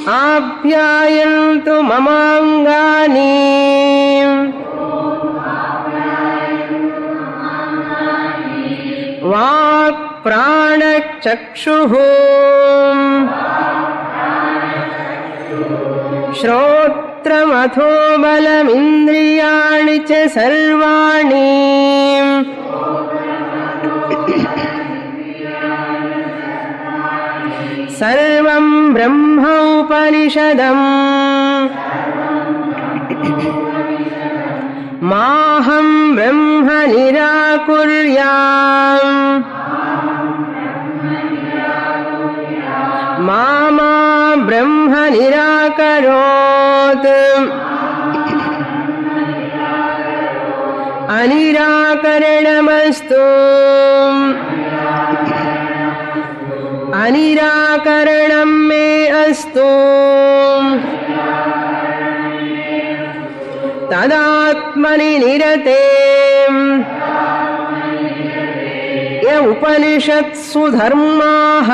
ఆప్యాయంతు మమాంగాని walk ప్రాణచక్షు శ్రోత్రమథో బలమింద్రియాణి చ సర్వాణి సర్వం బ్రహ్మోపనిషదం మాహం బ్రహ్మ నిరాకుర్యాం మామా బ్రహ్మ నిరాకరోత్ అనిరాకరణమస్తు అనిరాకరణం మే అస్తు తదాత్మని నిరతే య ఉపనిషత్సు ధర్మాః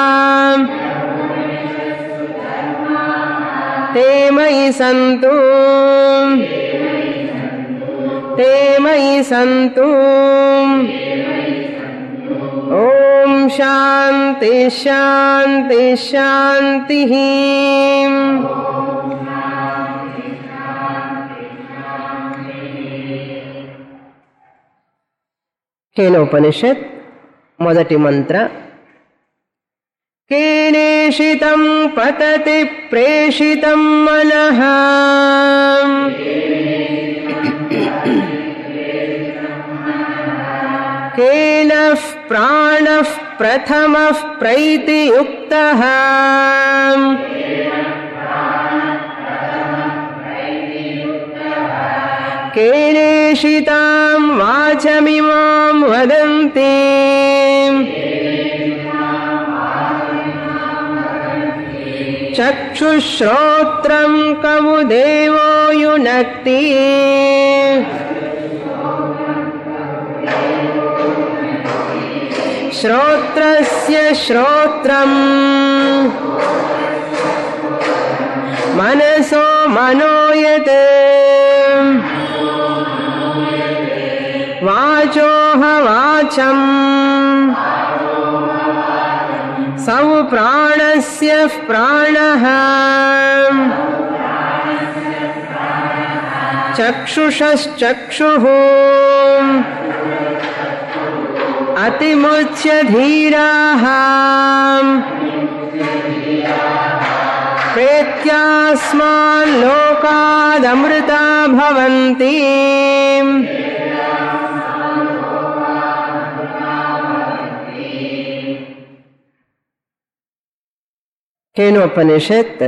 ते मयि सन्तु ते मयि सन्तु ॐ शान्ति शान्ति शान्तिः హేనోపనిషత్ మొదటి మంత్ర కేనేషితం పతతి ప్రేషితం మనః కేన ప్రాణ ప్రథమ ప్రైతియుక్త కేనేషితాం వాచమిమాం వదంతి చక్షుశ్రోత్రం కవు దేవో యునక్తి శ్రోత్రస్య శ్రోత్రం మనసో మనోయత్ వాచోహ వాచం సౌ ప్రాణస్య ప్రాణః చక్షుషశ్చక్షుః అతిముచ్య ధీరాः ప్రేత్యాస్మాల్లోకాదమృతా భవంతి కేనోపనిషత్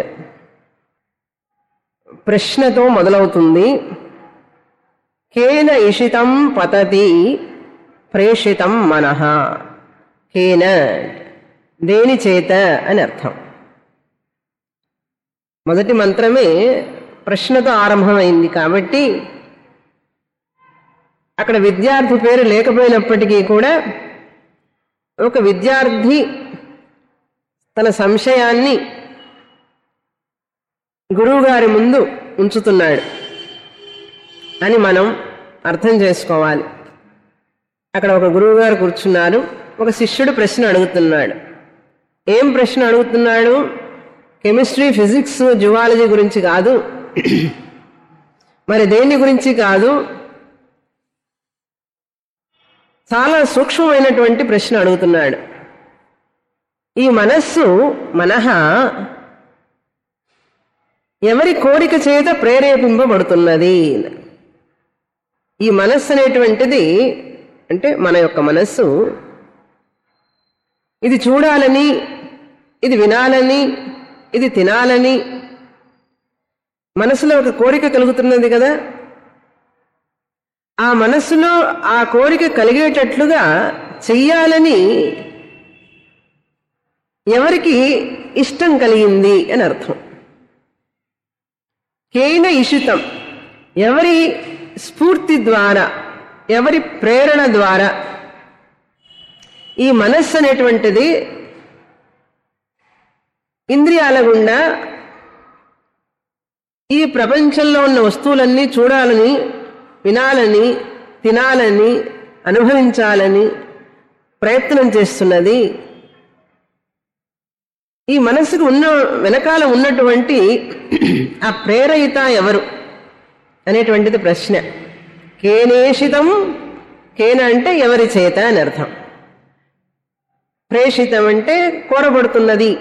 ప్రశ్నతో మొదలవుతుంది కేన ఇషితం పతతి ప్రేషితం మనః కేన దేని చేత అని అర్థం మొదటి మంత్రమే ప్రశ్నతో ఆరంభమైంది కాబట్టి అక్కడ విద్యార్థి పేరు లేకపోయినప్పటికీ కూడా ఒక విద్యార్థి తన సంశయాన్ని గురువుగారి ముందు ఉంచుతున్నాడు అని మనం అర్థం చేసుకోవాలి అక్కడ ఒక గురువుగారు కూర్చున్నారు ఒక శిష్యుడు ప్రశ్న అడుగుతున్నాడు ఏం ప్రశ్న అడుగుతున్నాడు కెమిస్ట్రీ ఫిజిక్స్ జువాలజీ గురించి కాదు మరి దేని గురించి కాదు చాలా సూక్ష్మమైనటువంటి ప్రశ్న అడుగుతున్నాడు ఈ మనస్సు మనహ ఎవరి కోరిక చేత ప్రేరేపింపబడుతున్నది ఈ మనస్సు అనేటువంటిది అంటే మన యొక్క మనస్సు ఇది చూడాలని ఇది వినాలని ఇది తినాలని మనసులో ఒక కోరిక కలుగుతున్నది కదా ఆ మనస్సులో ఆ కోరిక కలిగేటట్లుగా చెయ్యాలని ఎవరికి ఇష్టం కలిగింది అని అర్థం కేన ఇషితం ఎవరి స్ఫూర్తి ద్వారా ఎవరి ప్రేరణ ద్వారా ఈ మనస్సు అనేటువంటిది ఇంద్రియాల గుండా ఈ ప్రపంచంలో ఉన్న వస్తువులన్నీ చూడాలని వినాలని తినాలని అనుభవించాలని ప్రయత్నం చేస్తున్నది ఈ మనసుకు ఉన్న వెనకాల ఉన్నటువంటి ఆ ప్రేరయిత ఎవరు అనేటువంటిది ప్రశ్న కేనేషితం కేన అంటే ఎవరి చేత అని అర్థం ప్రేషితం అంటే కోరబడుతున్నది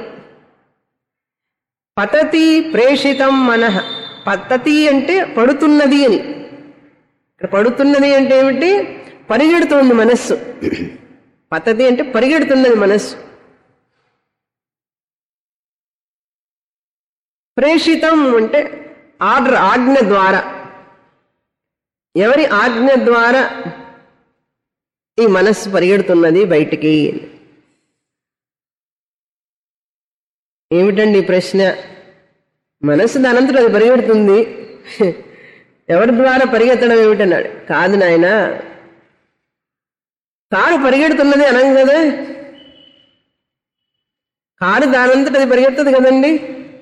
పతతి ప్రేషితం మనః పతతి అంటే పడుతున్నది అని ఇక్కడ పడుతున్నది అంటే ఏమిటి పరిగెడుతోంది మనస్సు పతతి అంటే పరిగెడుతున్నది మనస్సు ప్రేషితం అంటే ఆర్డర్ ఆజ్ఞ ద్వారా ఎవరి ఆజ్ఞ ద్వారా ఈ మనస్సు పరిగెడుతున్నది బయటికి ఏమిటండి ఈ ప్రశ్న మనస్సు దానంతట అది పరిగెడుతుంది ఎవరి ద్వారా పరిగెత్తడం ఏమిటన్నాడు కాదు నాయన కారు పరిగెడుతున్నది అనం కదా కారు దానంతట అది పరిగెడుతుంది కదండి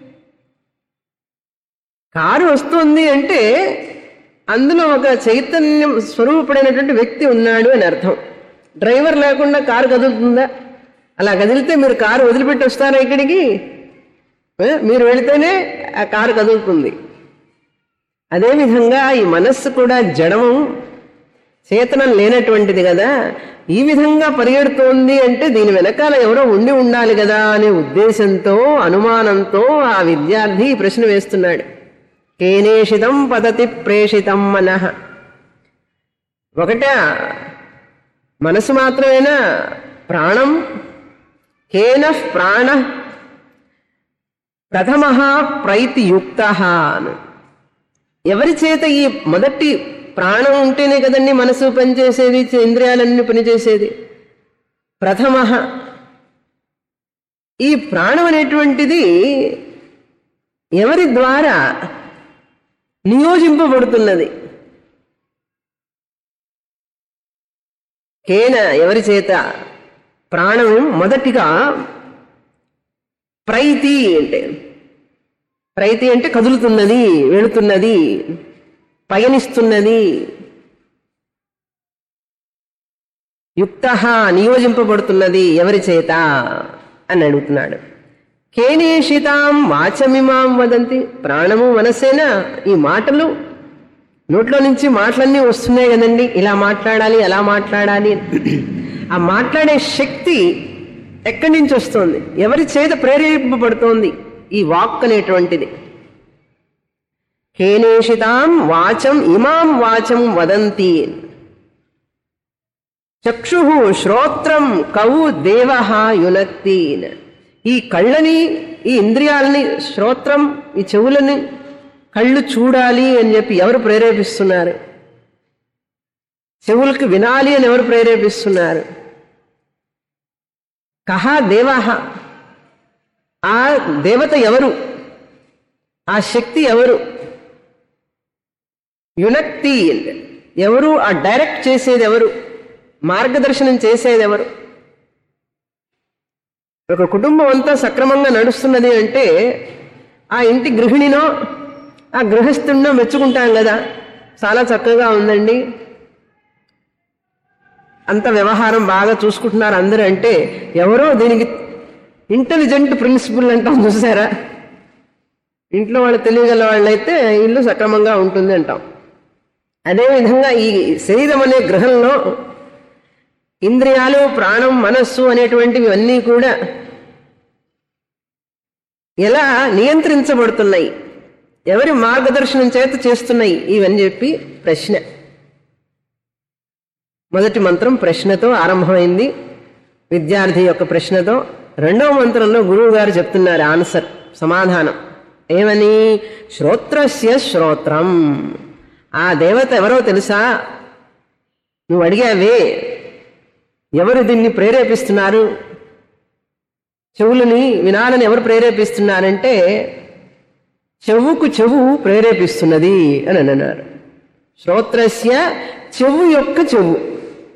కారు వస్తుంది అంటే అందులో ఒక చైతన్యం స్వరూపుడైనటువంటి వ్యక్తి ఉన్నాడు అని అర్థం డ్రైవర్ లేకుండా కారు కదులుతుందా అలా కదిలితే మీరు కారు వదిలిపెట్టి వస్తారా ఇక్కడికి ఏ? మీరు వెళితేనే ఆ కారు కదులుతుంది అదేవిధంగా ఈ మనస్సు కూడా జడము చేతనం లేనటువంటిది కదా ఈ విధంగా పరిగెడుతోంది అంటే దీని వెనకాల ఎవరో ఉండి ఉండాలి కదా అనే ఉద్దేశంతో అనుమానంతో ఆ విద్యార్థి ఈ ప్రశ్న వేస్తున్నాడు కేనేషితం పతతి ప్రేషితం మనః ఒకట మనసు మాత్రమేనా ప్రాణం కేన ప్రాణ ప్రథమ ప్రైతియుక్త అని ఎవరి చేత ఈ మొదటి ప్రాణం ఉంటేనే కదండి మనసు పనిచేసేది చే- ఇంద్రియాలన్నీ పనిచేసేది ప్రథమ ఈ ప్రాణం అనేటువంటిది ఎవరి ద్వారా నియోజింపబడుతున్నది కేన ఎవరి చేత ప్రాణం మొదటిగా ప్రైతి అంటే ప్రైతి అంటే కదులుతున్నది వెళుతున్నది పయనిస్తున్నది యుక్త నియోజింపబడుతున్నది ఎవరి చేత అని అడుగుతున్నాడు కేనేషితాం వాచమిమాం వదంతి ప్రాణము మనసేనా ఈ మాటలు నోట్లో నుంచి మాటలన్నీ వస్తున్నాయి కదండి ఇలా మాట్లాడాలి అలా మాట్లాడాలి ఆ మాట్లాడే శక్తి ఎక్కడి నుంచి వస్తుంది ఎవరి చేత ప్రేరేపింపబడుతోంది ఈ వాక్ అనేటువంటిది కేనేషితాం వాచం ఇమాం వాచం వదంతి చక్షు శ్రోత్రం కవు దేవ యునక్తి ఈ కళ్ళని ఈ ఇంద్రియాలని శ్రోత్రం ఈ చెవులని కళ్ళు చూడాలి అని చెప్పి ఎవరు ప్రేరేపిస్తున్నారు చెవులకు వినాలి అని ఎవరు ప్రేరేపిస్తున్నారు కహ దేవ ఆ దేవత ఎవరు ఆ శక్తి ఎవరు యునక్తి ఎవరు ఆ డైరెక్ట్ చేసేది ఎవరు మార్గదర్శనం చేసేది ఎవరు ఒక కుటుంబం అంతా సక్రమంగా నడుస్తున్నది అంటే ఆ ఇంటి గృహిణినో ఆ గృహస్థుడినో మెచ్చుకుంటాం కదా చాలా చక్కగా ఉందండి అంత వ్యవహారం బాగా చూసుకుంటున్నారు అందరూ అంటే ఎవరో దీనికి ఇంటెలిజెంట్ ప్రిన్సిపల్ అంటాం చూసారా ఇంట్లో వాళ్ళు తెలియగల వాళ్ళైతే ఇల్లు సక్రమంగా ఉంటుంది అంటాం అదేవిధంగా ఈ శరీరం అనే గ్రహంలో ఇంద్రియాలు ప్రాణం మనస్సు అనేటువంటివి అన్నీ కూడా ఎలా నియంత్రించబడుతున్నాయి ఎవరి మార్గదర్శనం చేత చేస్తున్నాయి ఇవని చెప్పి ప్రశ్న మొదటి మంత్రం ప్రశ్నతో ఆరంభమైంది విద్యార్థి యొక్క ప్రశ్నతో రెండవ మంత్రంలో గురువు గారు చెప్తున్నారు ఆన్సర్ సమాధానం ఏమని శ్రోత్రస్య శ్రోత్రం ఆ దేవత ఎవరో తెలుసా నువ్వు అడిగావే ఎవరు దీన్ని ప్రేరేపిస్తున్నారు చెవులని వినాలని ఎవరు ప్రేరేపిస్తున్నారంటే చెవుకు చెవు ప్రేరేపిస్తున్నది అని అన్నారు శ్రోత్రస్య చెవు యొక్క చెవు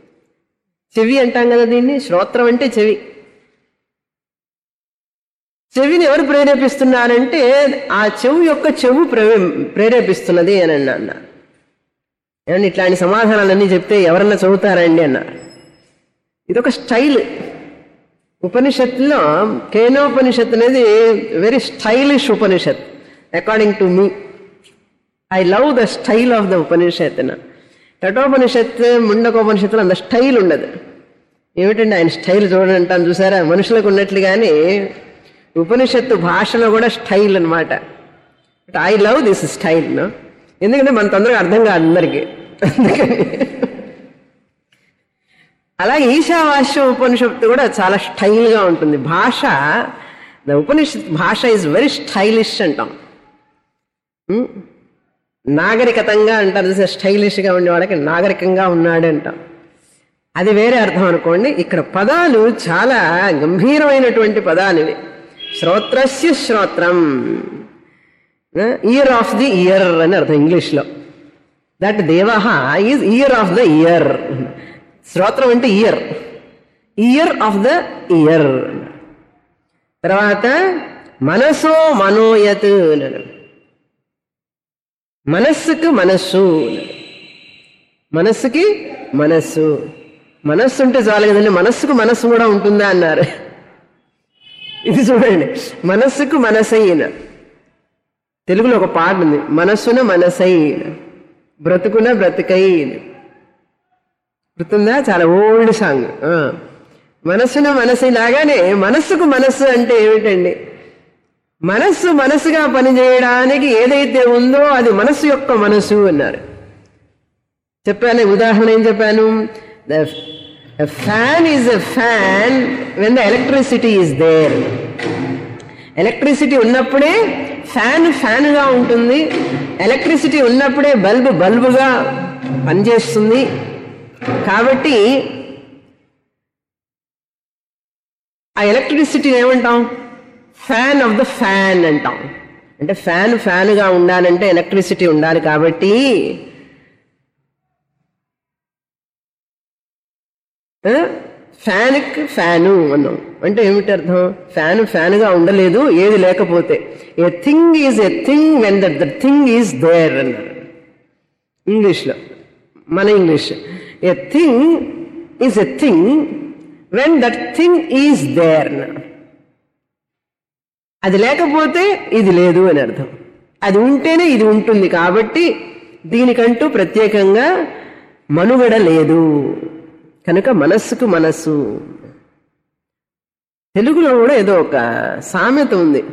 చెవి అంటాం కదా దీన్ని శ్రోత్రం అంటే చెవి చెవిని ఎవరు ప్రేరేపిస్తున్నారంటే ఆ చెవు యొక్క చెవు ప్రే ప్రేరేపిస్తున్నది అని అన్నా అన్న ఏమండి ఇట్లాంటి సమాధానాలన్నీ చెప్తే ఎవరన్నా చదువుతారండి అన్నారు ఇదొక స్టైల్ ఉపనిషత్తులో కేనోపనిషత్ అనేది very stylish Upanishad according to me I love the style of the Upanishad Kathopanishad ముండకోపనిషత్తులో అంత స్టైల్ ఉండదు ఏమిటండి ఆయన స్టైల్ చూడండి అంటాను చూసారా మనుషులకు ఉన్నట్లుగానే ఉపనిషత్తు భాషలో కూడా స్టైల్ అనమాట ఐ లవ్ దిస్ స్టైల్ ఎందుకంటే మన తొందరగా అర్థం కాదు అందరికీ అందుకని అలాగే ఈశావాస్య ఉపనిషత్తు కూడా చాలా స్టైల్గా ఉంటుంది భాష ద ఉపనిషత్ భాష ఈజ్ వెరీ స్టైలిష్ అంటాం ఉం? నాగరికతంగా అంటారు చూసే స్టైలిష్గా ఉండే వాళ్ళకి నాగరికంగా ఉన్నాడు అంటాం అది వేరే అర్థం అనుకోండి ఇక్కడ పదాలు చాలా గంభీరమైనటువంటి పదాలు ఇవి శ్రోత్రస్య శ్రోత్రం ఇయర్ ఆఫ్ ది ఇయర్ అని అర్థం ఇంగ్లీష్లో దట్ దేవ is ear of the ear శ్రోత్రం అంటే ear ear of the ear తర్వాత మనసో మనోయత్ అన్నాడు. మనస్సుకు మనస్సు అన్నాడు. మనస్సుకి మనస్సు మనస్సు ఉంటే చాలు కదండి మనస్సుకు మనస్సు కూడా ఉంటుందా అన్నారు ఇది చూడండి మనస్సుకు మనసైన తెలుగులో ఒక పాట ఉంది మనస్సున మనసై బ్రతుకున బ్రతుకై గుర్తుందా చాలా ఓల్డ్ సాంగ్ ఆ. మనస్సున మనసు లాగానే మనస్సుకు మనస్సు అంటే ఏమిటండి మనస్సు మనసుగా పనిచేయడానికి ఏదైతే ఉందో అది మనస్సు యొక్క మనసు అన్నారు చెప్పాను ఉదాహరణ ఏం చెప్పాను the fan is a fan when the electricity is there electricity ఉన్నప్పుడే ఫ్యాన్ ఫ్యాన్గా ఉంటుంది ఎలక్ట్రిసిటీ ఉన్నప్పుడే బల్బ్ బల్బుగా పనిచేస్తుంది కాబట్టి ఆ ఎలక్ట్రిసిటీని ఏమంటాం ఫ్యాన్ ఆఫ్ ద ఫ్యాన్ అంటాం అంటే ఫ్యాన్ ఫ్యాన్గా ఉండాలంటే ఎలక్ట్రిసిటీ ఉండాలి కాబట్టి ఫ్యాన్కి ఫ్యాను అన్నాం అంటే ఏమిటి అర్థం ఫ్యాన్ ఫ్యాన్గా ఉండలేదు ఏది లేకపోతే a thing is a thing when that the thing is there అన్నారు ఇంగ్లీష్లో మన English a thing is a thing when that thing is there అది లేకపోతే ఇది లేదు అని అర్థం అది ఉంటేనే ఇది ఉంటుంది కాబట్టి దీనికంటూ ప్రత్యేకంగా మనుగడ లేదు కనుక మనస్సుకు మనస్సు తెలుగులో కూడా ఏదో ఒక సామెత ఉంది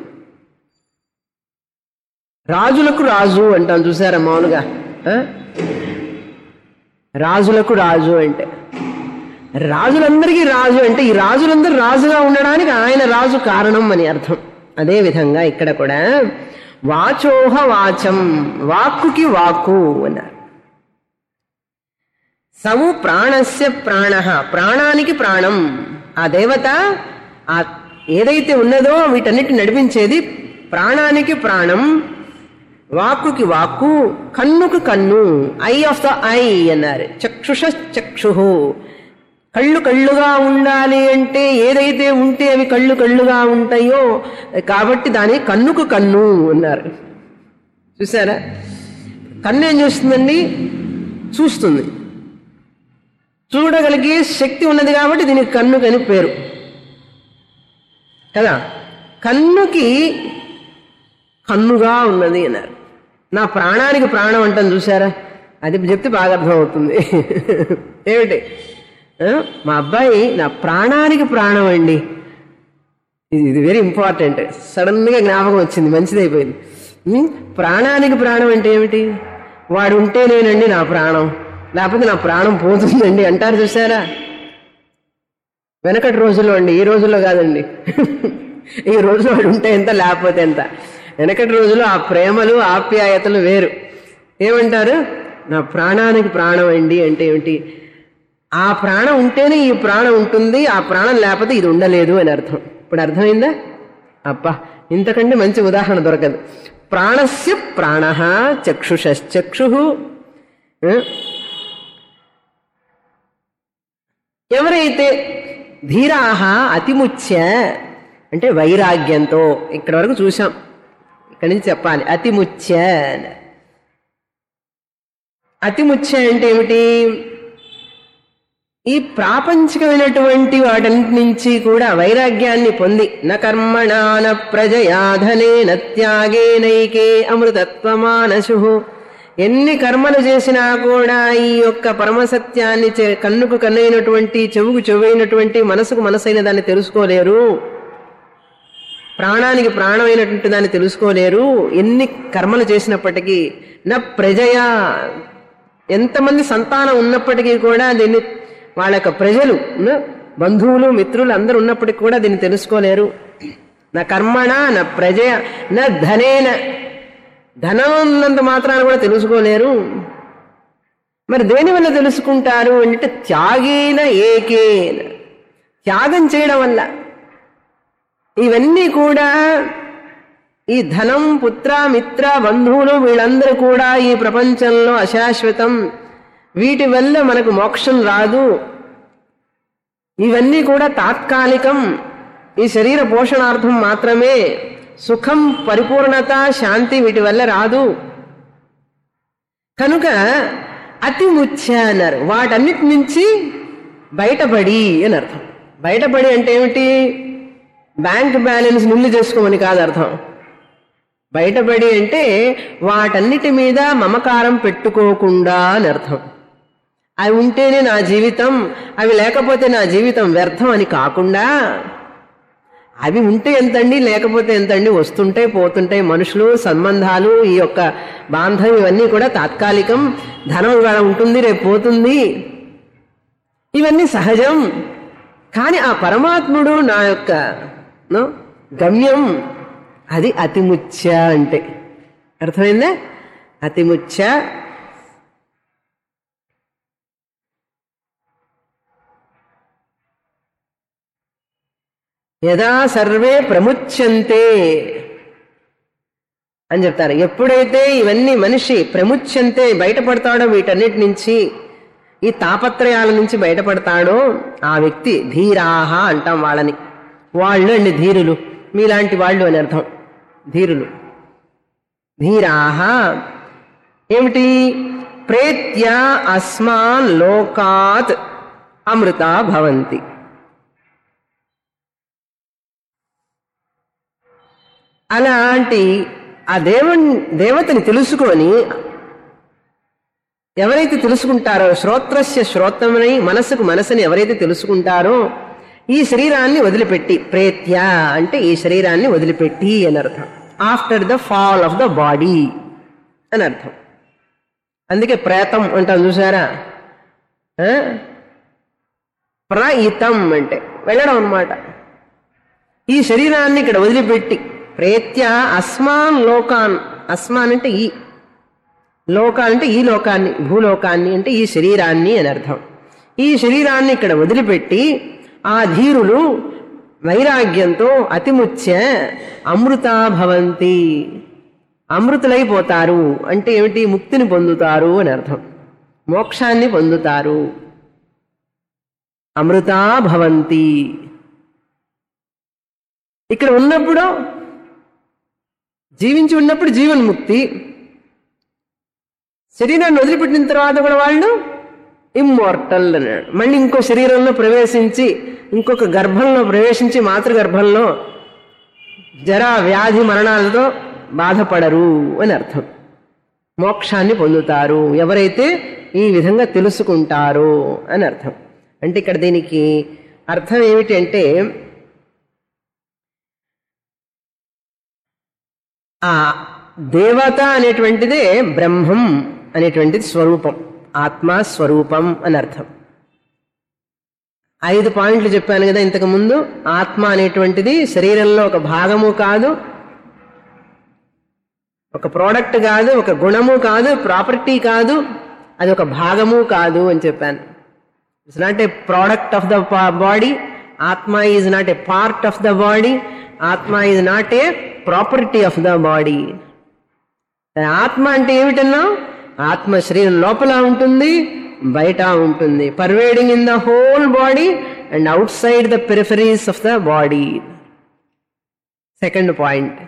రాజులకు రాజు అంటాం చూసారా మామూలుగా ఆ? రాజులకు రాజు అంటే రాజులందరికీ రాజు అంటే ఈ రాజులందరూ రాజుగా ఉండడానికి ఆయన రాజు కారణం అని అర్థం అదే విధంగా ఇక్కడ కూడా వాచోహ వాచం వాక్కుకి వాక్కు అన్నారు సము ప్రాణస్య ప్రాణ ప్రాణానికి ప్రాణం ఆ దేవత ఆ ఏదైతే ఉన్నదో వీటన్నిటి నడిపించేది ప్రాణానికి ప్రాణం వాక్కుకి వాక్కు కన్నుకు కన్ను ఐ ఆఫ్ ద ఐ అన్నారు చక్షుష చక్షు కళ్ళు కళ్ళుగా ఉండాలి అంటే ఏదైతే ఉంటే అవి కళ్ళు కళ్ళుగా ఉంటాయో కాబట్టి దాని కన్నుకు కన్ను అన్నారు చూసారా కన్ను ఏం చేస్తుందండి చూస్తుంది చూడగలిగే శక్తి ఉన్నది కాబట్టి దీనికి కన్ను కని పేరు కదా కన్నుకి కన్నుగా ఉన్నది అన్నారు నా ప్రాణానికి ప్రాణం అంటాను చూసారా అది చెప్తే బాగా అర్థమవుతుంది ఏమిటి ఆ? మా అబ్బాయి నా ప్రాణానికి ప్రాణం అండి ఇది ఇది వెరీ ఇంపార్టెంట్ సడన్గా జ్ఞాపకం వచ్చింది మంచిది అయిపోయింది ఉం? ప్రాణానికి ప్రాణం అంటే ఏమిటి వాడు ఉంటేనేనండి నా ప్రాణం లేకపోతే నా ప్రాణం పోతుందండి అంటారు చూసారా వెనకటి రోజుల్లో అండి ఈ రోజుల్లో కాదండి ఈ రోజులో వాడు ఉంటే ఎంత లేకపోతే ఎంత వెనకటి రోజుల్లో ఆ ప్రేమలు ఆప్యాయతలు వేరు ఏమంటారు నా ప్రాణానికి ప్రాణం అండి అంటే ఏమిటి ఆ ప్రాణం ఉంటేనే ఈ ప్రాణం ఉంటుంది ఆ ప్రాణం లేకపోతే ఇది ఉండలేదు అని అర్థం ఇప్పుడు అర్థమైందా అబ్బా ఇంతకంటే మంచి ఉదాహరణ దొరకదు ప్రాణస్య ప్రాణ చక్షుషశ్చక్షు ఎవరైతే ధీరాహ అతిముచ్య అంటే వైరాగ్యంతో ఇక్కడ వరకు చూసాం ఇక్కడి నుంచి చెప్పాలి అతిముచ్య అని. అతిముచ్య అంటే ఏమిటి ఈ ప్రాపంచికమైనటువంటి వాటన్నిటి నుంచి కూడా వైరాగ్యాన్ని పొంది న కర్మణాన ప్రజయాధనే నత్యాగేనైకే అమృతత్వమానశు ఎన్ని కర్మలు చేసినా కూడా ఈ యొక్క పరమసత్యాన్ని చె- కన్నుకు కన్నైనటువంటి చెవుకు చెవైనటువంటి మనసుకు మనసైన దాన్ని తెలుసుకోలేరు ప్రాణానికి ప్రాణమైనటువంటి దాన్ని తెలుసుకోలేరు ఎన్ని కర్మలు చేసినప్పటికీ నా ప్రజయ ఎంతమంది సంతానం ఉన్నప్పటికీ కూడా దీన్ని వాళ్ళ యొక్క ప్రజలు న, బంధువులు మిత్రులు అందరూ ఉన్నప్పటికీ కూడా దీన్ని తెలుసుకోలేరు నా కర్మణ నా ప్రజయ నా ధనేన ధనం ఉన్నంత మాత్రాన్ని కూడా తెలుసుకోలేరు మరి దేని వల్ల తెలుసుకుంటారు అంటే త్యాగేన ఏకేన త్యాగం చేయడం వల్ల ఇవన్నీ కూడా ఈ ధనం పుత్ర మిత్ర బంధువులు వీళ్ళందరూ కూడా ఈ ప్రపంచంలో అశాశ్వతం వీటి వల్ల మనకు మోక్షం రాదు ఇవన్నీ కూడా తాత్కాలికం ఈ శరీర పోషణార్థం మాత్రమే సుఖం పరిపూర్ణత శాంతి వీటి వల్ల రాదు కనుక అతి ముత్య అన్నారు వాటన్నిటి నుంచి బయటపడి అని అర్థం బయటపడి అంటే ఏమిటి బ్యాంక్ బ్యాలెన్స్ నిల్లు చేసుకోమని కాదు అర్థం బయటపడి అంటే వాటన్నిటి మీద మమకారం పెట్టుకోకుండా అని అర్థం అవి ఉంటేనే నా జీవితం అవి లేకపోతే నా జీవితం వ్యర్థం అని కాకుండా అవి ఉంటే ఎంతండి లేకపోతే ఎంతండి వస్తుంటాయి పోతుంటాయి మనుషులు సంబంధాలు ఈ యొక్క బాంధవ్యం ఇవన్నీ కూడా తాత్కాలికం ధనం ఇవాళ ఉంటుంది రేపు పోతుంది ఇవన్నీ సహజం కానీ ఆ పరమాత్ముడు నా యొక్క నో, గమ్యం అది అతిముత్య అంటే అర్థమైందా అతిముత్య యదా సర్వే ప్రముచ్యంతే అని చెప్తారు ఎప్పుడైతే ఇవన్నీ మనిషి ప్రముచ్యంతే బయటపడతాడో వీటన్నిటి నుంచి ఈ తాపత్రయాల నుంచి బయటపడతాడో ఆ వ్యక్తి ధీరాహ అంటాం వాళ్ళని వాళ్ళు అండి ధీరులు మీలాంటి వాళ్ళు అని అర్థం ధీరులు ధీరాహ ఏమిటి ప్రేత్య అస్మాన్ లోకాత్ అమృత భవంతి అలాంటి ఆ దేవుని దేవతని తెలుసుకొని ఎవరైతే తెలుసుకుంటారో శ్రోత్రస్య శ్రోత్రమని మనసుకు మనసుని ఎవరైతే తెలుసుకుంటారో ఈ శరీరాన్ని వదిలిపెట్టి ప్రేత్య అంటే ఈ శరీరాన్ని వదిలిపెట్టి అని అర్థం after the fall of the body అని అర్థం అందుకే ప్రేతం అంటాం చూసారా ఆ? ప్రయితం అంటే వెళ్ళడం అన్నమాట ఈ శరీరాన్ని ఇక్కడ వదిలిపెట్టి ప్రేత్య అస్మాన్ లోకాన్ అస్మాన్ అంటే ఈ లోకా అంటే ఈ లోకాన్ని భూలోకాన్ని అంటే ఈ శరీరాన్ని అని అర్థం ఈ శరీరాన్ని ఇక్కడ వదిలిపెట్టి ఆ ధీరులు వైరాగ్యంతో అతిముచ్య అమృతా భవంతి అమృతులైపోతారు అంటే ఏమిటి ముక్తిని పొందుతారు అని అర్థం మోక్షాన్ని పొందుతారు అమృతా భవంతి ఇక్కడ ఉన్నప్పుడు జీవించి ఉన్నప్పుడు జీవన్ముక్తి శరీరాన్ని వదిలిపెట్టిన తర్వాత కూడా వాళ్ళు ఇమ్మోర్టల్ అన్నాడు మళ్ళీ ఇంకో శరీరంలో ప్రవేశించి ఇంకొక గర్భంలో ప్రవేశించి మాతృగర్భంలో జరా వ్యాధి మరణాలతో బాధపడరు అని అర్థం మోక్షాన్ని పొందుతారు ఎవరైతే ఈ విధంగా తెలుసుకుంటారో అని అర్థం అంటే ఇక్కడ దీనికి అర్థం ఏమిటి అంటే ఆ దేవత అనేటువంటిదే బ్రహ్మం అనేటువంటిది స్వరూపం ఆత్మ స్వరూపం అని అర్థం ఐదు పాయింట్లు చెప్పాను కదా ఇంతకు ముందు ఆత్మ అనేటువంటిది శరీరంలో ఒక భాగము కాదు ఒక ప్రోడక్ట్ కాదు ఒక గుణము కాదు ప్రాపర్టీ కాదు అది ఒక భాగము కాదు అని చెప్పాను it's not a product of the body ఆత్మ is not a part of the body ఆత్మ is not a property of the body ఆత్మ అంటే ఏమిటన్నా ఆత్మ శరీరం లోపల ఉంటుంది బయట ఉంటుంది pervading in the whole body and outside the peripheries of the body second point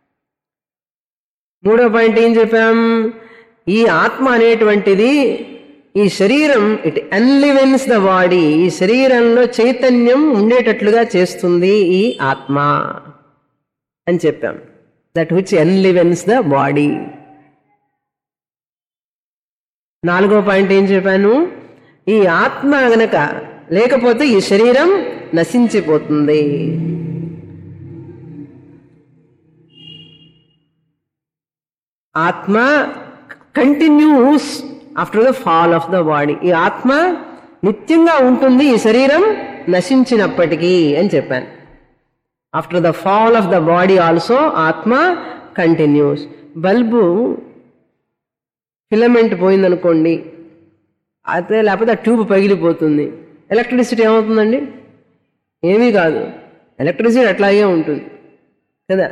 మూడో పాయింట్ ఏం చెప్పాం ఈ ఆత్మ అనేటువంటిది ఈ శరీరం ఇట్ అన్లివెన్స్ ద బాడీ ఈ శరీరంలో చైతన్యం ఉండేటట్లుగా చేస్తుంది ఈ ఆత్మ అని చెప్పాం that which enlivens the body నాలుగో పాయింట్ ఏం చెప్పాను ఈ ఆత్మ గనక లేకపోతే ఈ శరీరం నశించిపోతుంది ఆత్మ continues after the fall of the body ఈ ఆత్మ నిత్యంగా ఉంటుంది ఈ శరీరం నశించినప్పటికీ అని చెప్పాను after the fall of the body also ఆత్మ కంటిన్యూస్ బల్బు ఫిలమెంట్ పోయిందనుకోండి అయితే లేకపోతే ఆ ట్యూబ్ పగిలిపోతుంది ఎలక్ట్రిసిటీ ఏమవుతుందండి ఏమీ కాదు ఎలక్ట్రిసిటీ అట్లాగే ఉంటుంది కదా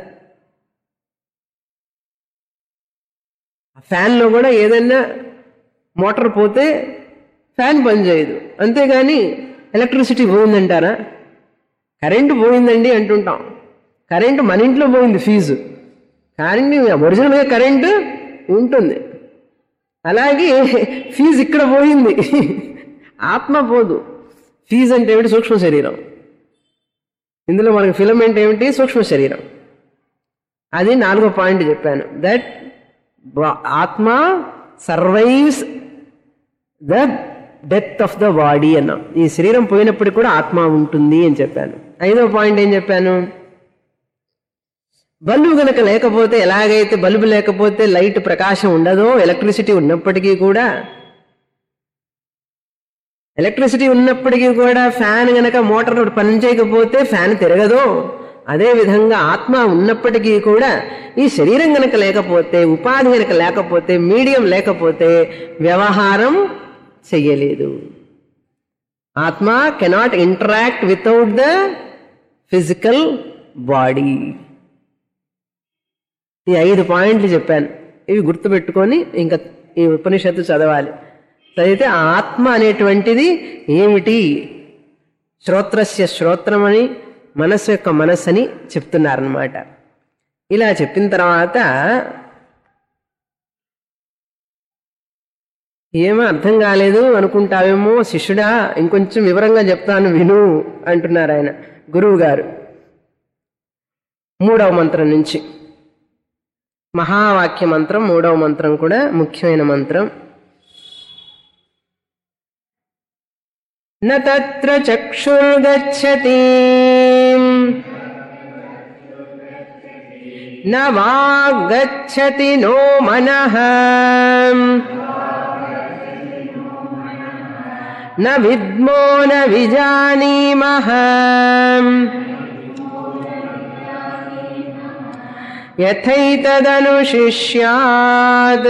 ఆ ఫ్యాన్లో కూడా ఏదైనా మోటార్ పోతే ఫ్యాన్ పనిచేయదు అంతేగాని ఎలక్ట్రిసిటీ పోయిందంటారా కరెంటు పోయిందండి అంటుంటాం కరెంటు మన ఇంట్లో పోయింది ఫీజు కానీ ఒరిజినల్గా కరెంటు ఉంటుంది అలాగే ఫీజు ఇక్కడ పోయింది ఆత్మ పోదు ఫీజు అంటే ఏమిటి సూక్ష్మ శరీరం ఇందులో మనకి ఫిలమెంట్ ఏమిటి సూక్ష్మ శరీరం అది నాలుగో పాయింట్ చెప్పాను దట్ ఆత్మ survives the death of the body అన్నాం ఈ శరీరం పోయినప్పటికీ కూడా ఆత్మ ఉంటుంది అని చెప్పాను ఐదో పాయింట్ ఏం చెప్పాను బల్బు గనక లేకపోతే ఎలాగైతే బల్బు లేకపోతే లైట్ ప్రకాశం ఉండదో ఎలక్ట్రిసిటీ ఉన్నప్పటికీ కూడా ఎలక్ట్రిసిటీ ఉన్నప్పటికీ కూడా ఫ్యాన్ గనక మోటార్ పనిచేయకపోతే ఫ్యాన్ తిరగదో అదే విధంగా ఆత్మ ఉన్నప్పటికీ కూడా ఈ శరీరం గనక లేకపోతే ఉపాధి గనక లేకపోతే మీడియం లేకపోతే వ్యవహారం చెయ్యలేదు ఆత్మ cannot interact without the physical body ఈ ఐదు పాయింట్లు చెప్పాను ఇవి గుర్తుపెట్టుకొని ఇంకా ఈ ఉపనిషత్తు చదవాలి చదివితే ఆ ఆత్మ అనేటువంటిది ఏమిటి శ్రోత్రస్య శ్రోత్రమని మనస్సు యొక్క మనస్సని చెప్తున్నారనమాట ఇలా చెప్పిన తర్వాత ఏమో అర్థం కాలేదు అనుకుంటావేమో శిష్యుడా ఇంకొంచెం వివరంగా చెప్తాను విను అంటున్నారు ఆయన గురువు గారు మూడవ మంత్రం నుంచి మహావాక్య మంత్రం మూడవ మంత్రం కూడా ముఖ్యమైన మంత్రం న తత్ర చక్షుర్గచ్చతి న వాగ్గచ్చతి నో మనః న విద్మో న విజానీమః యథైతదనుశిష్యాత్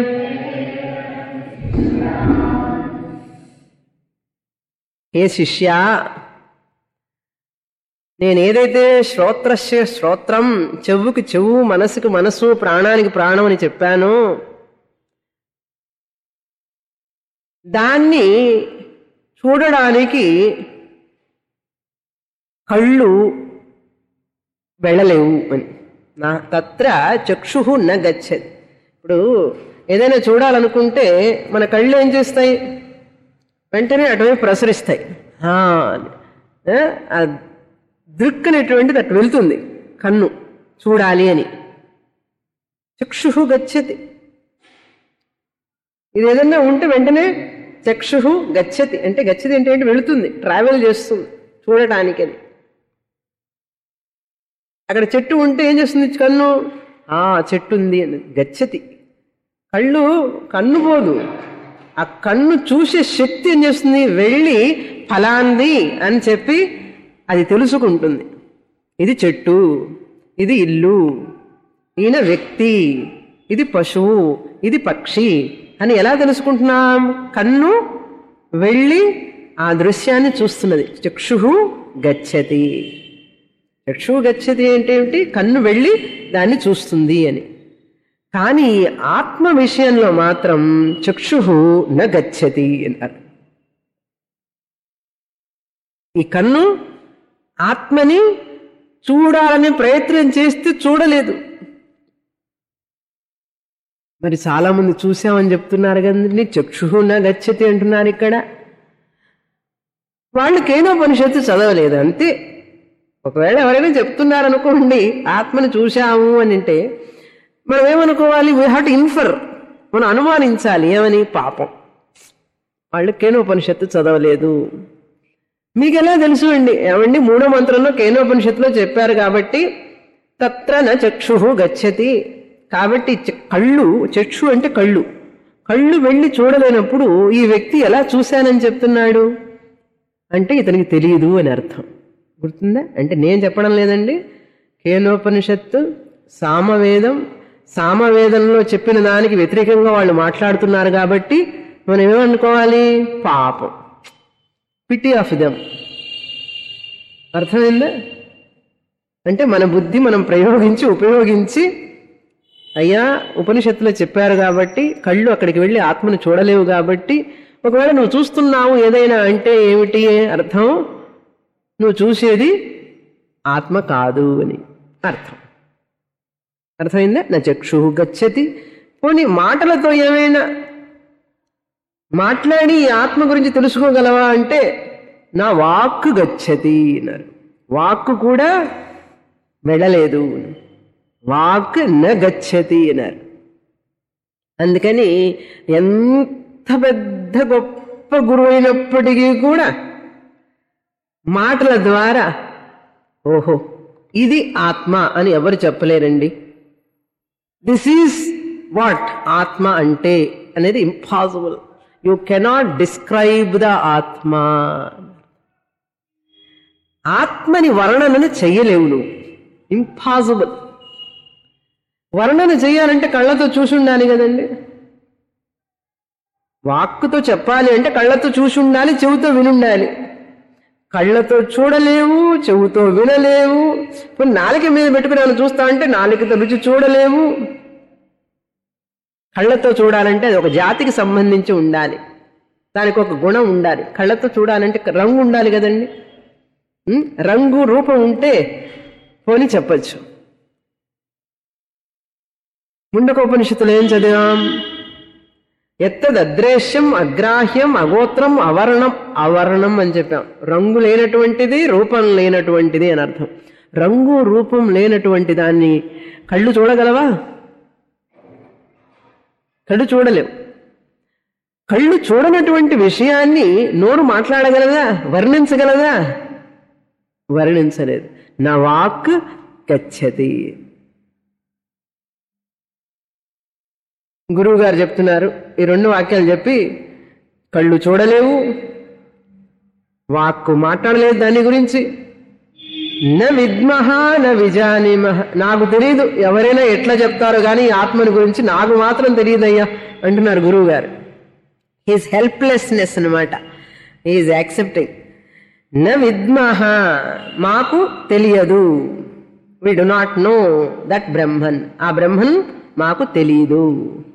ఏ శిష్య నేను ఏదైతే శ్రోత్రస్య శ్రోత్రం చెవుకి చెవు మనసుకి మనసు ప్రాణానికి ప్రాణం అని చెప్పానో దాన్ని చూడడానికి కళ్ళు వెళ్ళలేవు అని నా తత్ర చక్షు న గచ్చది ఇప్పుడు ఏదైనా చూడాలనుకుంటే మన కళ్ళు ఏం చేస్తాయి వెంటనే అటువైపు ప్రసరిస్తాయి ఆ అని. ఆ, ఆ దృక్ అనేటువంటిది అటు వెళ్తుంది కన్ను చూడాలి అని చక్షు గచ్చతి ఇది ఏదన్నా ఉంటే వెంటనే చక్షు గచ్చతి అంటే గచ్చతి అంటే ఏంటి వెళుతుంది ట్రావెల్ చేస్తుంది చూడటానికి అది అక్కడ చెట్టు ఉంటే ఏం చేస్తుంది కన్ను ఆ చెట్టు ఉంది అని గచ్చతి కళ్ళు కన్ను పోదు ఆ కన్ను చూసే శక్తి ఏం చేస్తుంది వెళ్ళి ఫలాంది అని చెప్పి అది తెలుసుకుంటుంది ఇది చెట్టు ఇది ఇల్లు ఈయన వ్యక్తి ఇది పశువు ఇది పక్షి అని ఎలా తెలుసుకుంటున్నాం కన్ను వెళ్ళి ఆ దృశ్యాన్ని చూస్తున్నది చక్షు గచ్చతి చక్షు గచ్చతి అంటే ఏమిటి కన్ను వెళ్ళి దాన్ని చూస్తుంది అని కానీ ఆత్మ విషయంలో మాత్రం చక్షు న గచ్చతి అన్నారు ఈ కన్ను ఆత్మని చూడాలని ప్రయత్నం చేస్తే చూడలేదు మరి చాలా మంది చూసామని చెప్తున్నారు కదండి చక్షున గచ్చతి అంటున్నారు ఇక్కడ వాళ్ళు కేనోపనిషత్తు చదవలేదు అంతే ఒకవేళ ఎవరైనా చెప్తున్నారనుకోండి ఆత్మని చూశాము అని అంటే మనం ఏమనుకోవాలి వీ హ్యావ్ టు ఇన్ఫర్ మనం అనుమానించాలి ఏమని పాపం వాళ్ళు కేనోపనిషత్తు చదవలేదు మీకు ఎలా తెలుసు అండి ఏమండి మూడో మంత్రంలో కేనోపనిషత్తులో చెప్పారు కాబట్టి తత్ర న చక్షు గచ్చతి కాబట్టి చ- కళ్ళు చక్షు అంటే కళ్ళు కళ్ళు వెళ్ళి చూడలేనప్పుడు ఈ వ్యక్తి ఎలా చూశానని చెప్తున్నాడు అంటే ఇతనికి తెలియదు అని అర్థం గుర్తుందా అంటే నేను చెప్పడం లేదండి కేనోపనిషత్తు సామవేదం సామవేదంలో చెప్పిన దానికి వ్యతిరేకంగా వాళ్ళు మాట్లాడుతున్నారు కాబట్టి మనం ఏమనుకోవాలి పాపం పిటి ఆఫ్ దెమ్ అర్థమైందా అంటే మన బుద్ధి మనం ప్రయోగించి ఉపయోగించి అయ్యా ఉపనిషత్తులో చెప్పారు కాబట్టి కళ్ళు అక్కడికి వెళ్ళి ఆత్మను చూడలేవు కాబట్టి ఒకవేళ నువ్వు చూస్తున్నావు ఏదైనా అంటే ఏమిటి అర్థం నువ్వు చూసేది ఆత్మ కాదు అని అర్థం అర్థమైందా నా చక్షు గచ్చతి పోనీ మాటలతో ఏమైనా మాట్లాడి ఈ ఆత్మ గురించి తెలుసుకోగలవా అంటే నా వాక్కు గచ్చతి అన్నారు వాక్కు కూడా వెళ్ళలేదు వాక్ న గచ్చతి అన్నారు అందుకని ఎంత పెద్ద గొప్ప గురువు అయినప్పటికీ కూడా మాటల ద్వారా ఓహో ఇది ఆత్మ అని ఎవరు చెప్పలేరండి దిస్ ఈజ్ వాట్ ఆత్మ అంటే అనేది impossible you cannot describe the ఆత్మ ఆత్మని వర్ణనను చెయ్యలేవు నువ్వు ఇంపాసిబుల్ వర్ణన చేయాలంటే కళ్ళతో చూసి ఉండాలి కదండి వాక్కుతో చెప్పాలి అంటే కళ్ళతో చూసి ఉండాలి చెవుతో వినుండాలి కళ్ళతో చూడలేవు చెవుతో వినలేవు ఇప్పుడు నాలుక మీద పెట్టుకుని ఏమైనా చూస్తా అంటే నాలుకతో రుచి చూడలేము కళ్ళతో చూడాలంటే అది ఒక జాతికి సంబంధించి ఉండాలి దానికి ఒక గుణం ఉండాలి కళ్ళతో చూడాలంటే రంగు ఉండాలి కదండి ఉం? రంగు రూపం ఉంటే పోని చెప్పచ్చు ముండకోపనిషత్తులు ఏం చదివాం ఎత్తదద్రేశ్యం అగ్రాహ్యం అగోత్రం అవర్ణం అవర్ణం అని చెప్పాం రంగు లేనటువంటిది రూపం లేనటువంటిది అని అర్థం రంగు రూపం లేనటువంటి దాన్ని కళ్ళు చూడగలవా కళ్ళు చూడలేవు కళ్ళు చూడనటువంటి విషయాన్ని నోరు మాట్లాడగలదా వర్ణించగలదా వర్ణించలేదు నా వాక్ గచ్చతి గురువు గారు చెప్తున్నారు ఈ రెండు వాక్యాలు చెప్పి కళ్ళు చూడలేవు వాక్కు మాట్లాడలేదు దాని గురించి న విద్మహ న విజానిమహ నాకు తెలియదు ఎవరైనా ఎట్లా చెప్తారో కానీ ఈ ఆత్మని గురించి నాకు మాత్రం తెలియదయ్యా అంటున్నారు గురువు గారు హీస్ హెల్ప్లెస్నెస్ అనమాట ఈజ్ యాక్సెప్టింగ్ న విద్మహ మాకు తెలియదు we do not know that Brahman ఆ బ్రహ్మన్ మాకు తెలియదు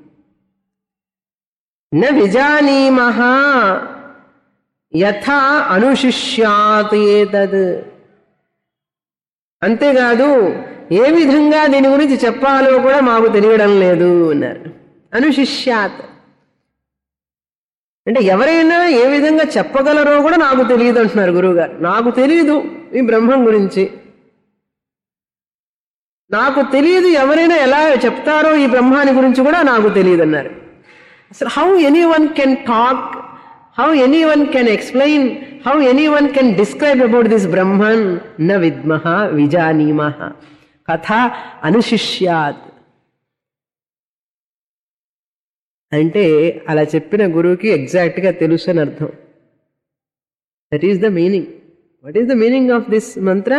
న విజానీమహ యథా అనుశిష్యాత్ ఏతద్ అంతేకాదు ఏ విధంగా దీని గురించి చెప్పాలో కూడా మాకు తెలియడం లేదు అన్నారు అనుశిష్యాత్ అంటే ఎవరైనా ఏ విధంగా చెప్పగలరో కూడా నాకు తెలియదు అంటున్నారు గురువుగారు నాకు తెలియదు ఈ బ్రహ్మం గురించి నాకు తెలియదు ఎవరైనా ఎలా చెప్తారో ఈ బ్రహ్మాని గురించి కూడా నాకు తెలియదు అన్నారు అసలు how anyone can talk how anyone can explain how anyone can describe about this Brahman న విద్మహ విజానీమహ కథ అనుశిష్యాత్ అంటే అలా చెప్పిన గురువుకి ఎగ్జాక్ట్గా తెలుసు అని అర్థం that is the meaning what is the meaning of this mantra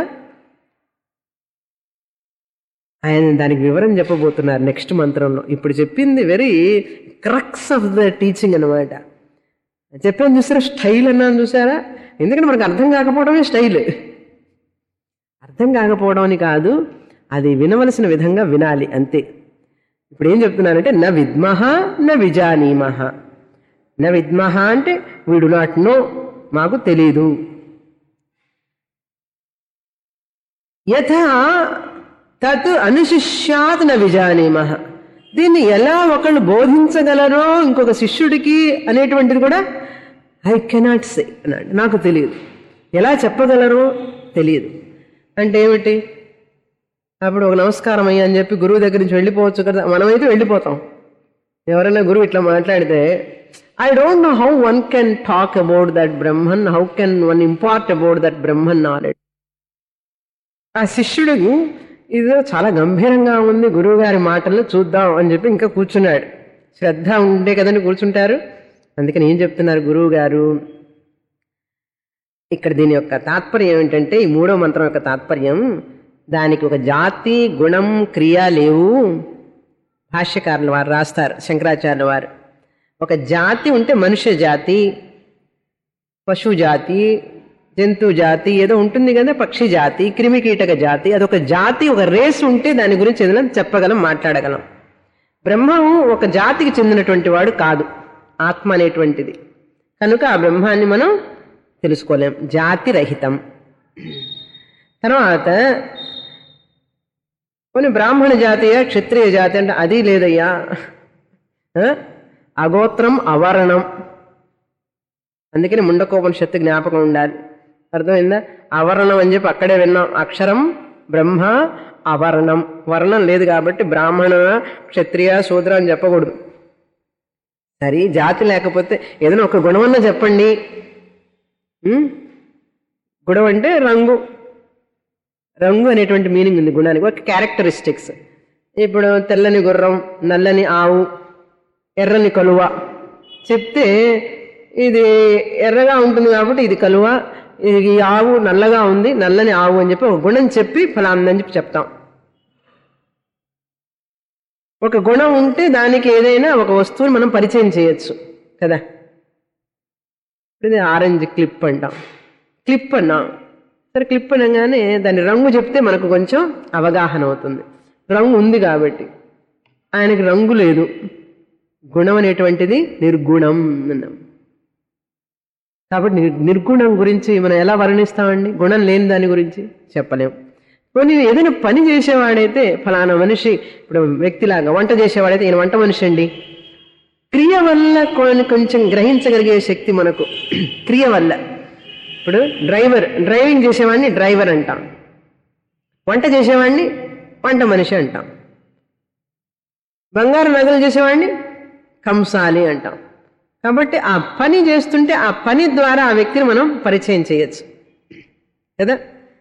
ఆయన దానికి వివరం చెప్పబోతున్నారు నెక్స్ట్ మంత్రంలో ఇప్పుడు చెప్పింది very crux of the teaching అనమాట చెప్పాను చూసారా స్టైల్ అన్నాను చూసారా ఎందుకంటే మనకు అర్థం కాకపోవడమే స్టైల్ అర్థం కాకపోవడం అని కాదు అది వినవలసిన విధంగా వినాలి అంతే ఇప్పుడు ఏం చెప్తున్నానంటే న విద్మహ న విజానీమహ న విద్మహ అంటే వీ డు నాట్ నో మాకు తెలీదు యథా తత్ అనుశిష్యాత్ న విజానీమ దీన్ని ఎలా ఒకళ్ళు బోధించగలరో ఇంకొక శిష్యుడికి అనేటువంటిది కూడా ఐ కెనాట్ సే అన్నాడు నాకు తెలియదు ఎలా చెప్పగలరో తెలియదు అంటే ఏమిటి అప్పుడు ఒక నమస్కారం అయ్యా అని చెప్పి గురువు దగ్గర నుంచి వెళ్ళిపోవచ్చు కదా మనమైతే వెళ్ళిపోతాం ఎవరైనా గురువు ఇట్లా మాట్లాడితే I don't know how one can talk about that Brahman how can one impart about that Brahman knowledge ఆ శిష్యుడు ఇది చాలా గంభీరంగా ఉంది గురువు గారి మాటలు చూద్దాం అని చెప్పి ఇంకా కూర్చున్నాడు శ్రద్ధ ఉండే కదండి కూర్చుంటారు అందుకని ఏం చెప్తున్నారు గురువు గారు ఇక్కడ దీని యొక్క తాత్పర్యం ఏమిటంటే ఈ మూడో మంత్రం యొక్క తాత్పర్యం దానికి ఒక జాతి గుణం క్రియ లేవు భాష్యకారులు వారు రాస్తారు శంకరాచార్యుల వారు ఒక జాతి ఉంటే మనుష్య జాతి పశు జాతి జంతు జాతి ఏదో ఉంటుంది కదా పక్షి జాతి క్రిమి కీటక జాతి అదొక జాతి ఒక రేస్ ఉంటే దాని గురించి ఏదైనా చెప్పగలం మాట్లాడగలం బ్రహ్మము ఒక జాతికి చెందినటువంటి వాడు కాదు ఆత్మ అనేటువంటిది కనుక ఆ బ్రహ్మాన్ని మనం తెలుసుకోలేం జాతి రహితం తర్వాత కొన్ని బ్రాహ్మణ జాతీయ క్షత్రియ జాతి అంటే అది లేదయ్యా ఆ? అగోత్రం అవర్ణం అందుకని ముండకోపనిషత్తు జ్ఞాపకం ఉండాలి అర్థమైందా అవర్ణం అని చెప్పి అక్కడే విన్నాం అక్షరం బ్రహ్మ అవర్ణం వర్ణం లేదు కాబట్టి బ్రాహ్మణ క్షత్రియ శూద్ర అని చెప్పకూడదు సరే జాతి లేకపోతే ఏదైనా ఒక గుణమన్నా చెప్పండి ఉం? గుణం అంటే రంగు రంగు అనేటువంటి మీనింగ్ ఉంది గుణానికి ఒక క్యారెక్టరిస్టిక్స్ ఇప్పుడు తెల్లని గుర్రం నల్లని ఆవు ఎర్రని కలువ చెప్తే ఇది ఎర్రగా ఉంటుంది కాబట్టి ఇది కలువ ఇది ఈ ఆవు నల్లగా ఉంది నల్లని ఆవు అని చెప్పి ఒక గుణం చెప్పి ఫలాందని చెప్పి చెప్తాం ఒక గుణం ఉంటే దానికి ఏదైనా ఒక వస్తువుని మనం పరిచయం చేయొచ్చు కదా ఇప్పుడు ఇది ఆరెంజ్ క్లిప్ అంటాం క్లిప్ అన్నాం సరే క్లిప్ అనగానే దాని రంగు చెప్తే మనకు కొంచెం అవగాహన అవుతుంది రంగు ఉంది కాబట్టి ఆయనకి రంగు లేదు గుణం అనేటువంటిది నిర్గుణం అన్నాం కాబట్టి నిర్- నిర్గుణం గురించి మనం ఎలా వర్ణిస్తామండి గుణం లేని దాని గురించి చెప్పలేం కొన్ని ఏదైనా పని చేసేవాడైతే ఫలానా మనిషి ఇప్పుడు వ్యక్తిలాగా వంట చేసేవాడైతే ఈయన వంట మనిషి అండి క్రియ వల్ల కొన్ని కొంచెం గ్రహించగలిగే శక్తి మనకు క్రియ వల్ల ఇప్పుడు డ్రైవర్ డ్రైవింగ్ చేసేవాడిని డ్రైవర్ అంటాం వంట చేసేవాడిని వంట మనిషి అంటాం బంగారు నగలు చేసేవాడిని కంసాలి అంటాం కాబట్టి ఆ పని చేస్తుంటే ఆ పని ద్వారా ఆ వ్యక్తిని మనం పరిచయం చేయొచ్చు కదా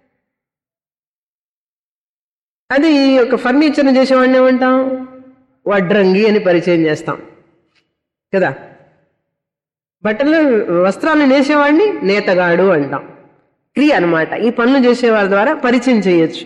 అది ఈ యొక్క ఫర్నిచర్ని చేసేవాడిని ఏమంటాం వడ్రంగి అని పరిచయం చేస్తాం కదా బట్టలు వస్త్రాలను నేసేవాడిని నేతగాడు అంటాం క్రియ అన్నమాట ఈ పనులు చేసేవారి ద్వారా పరిచయం చేయొచ్చు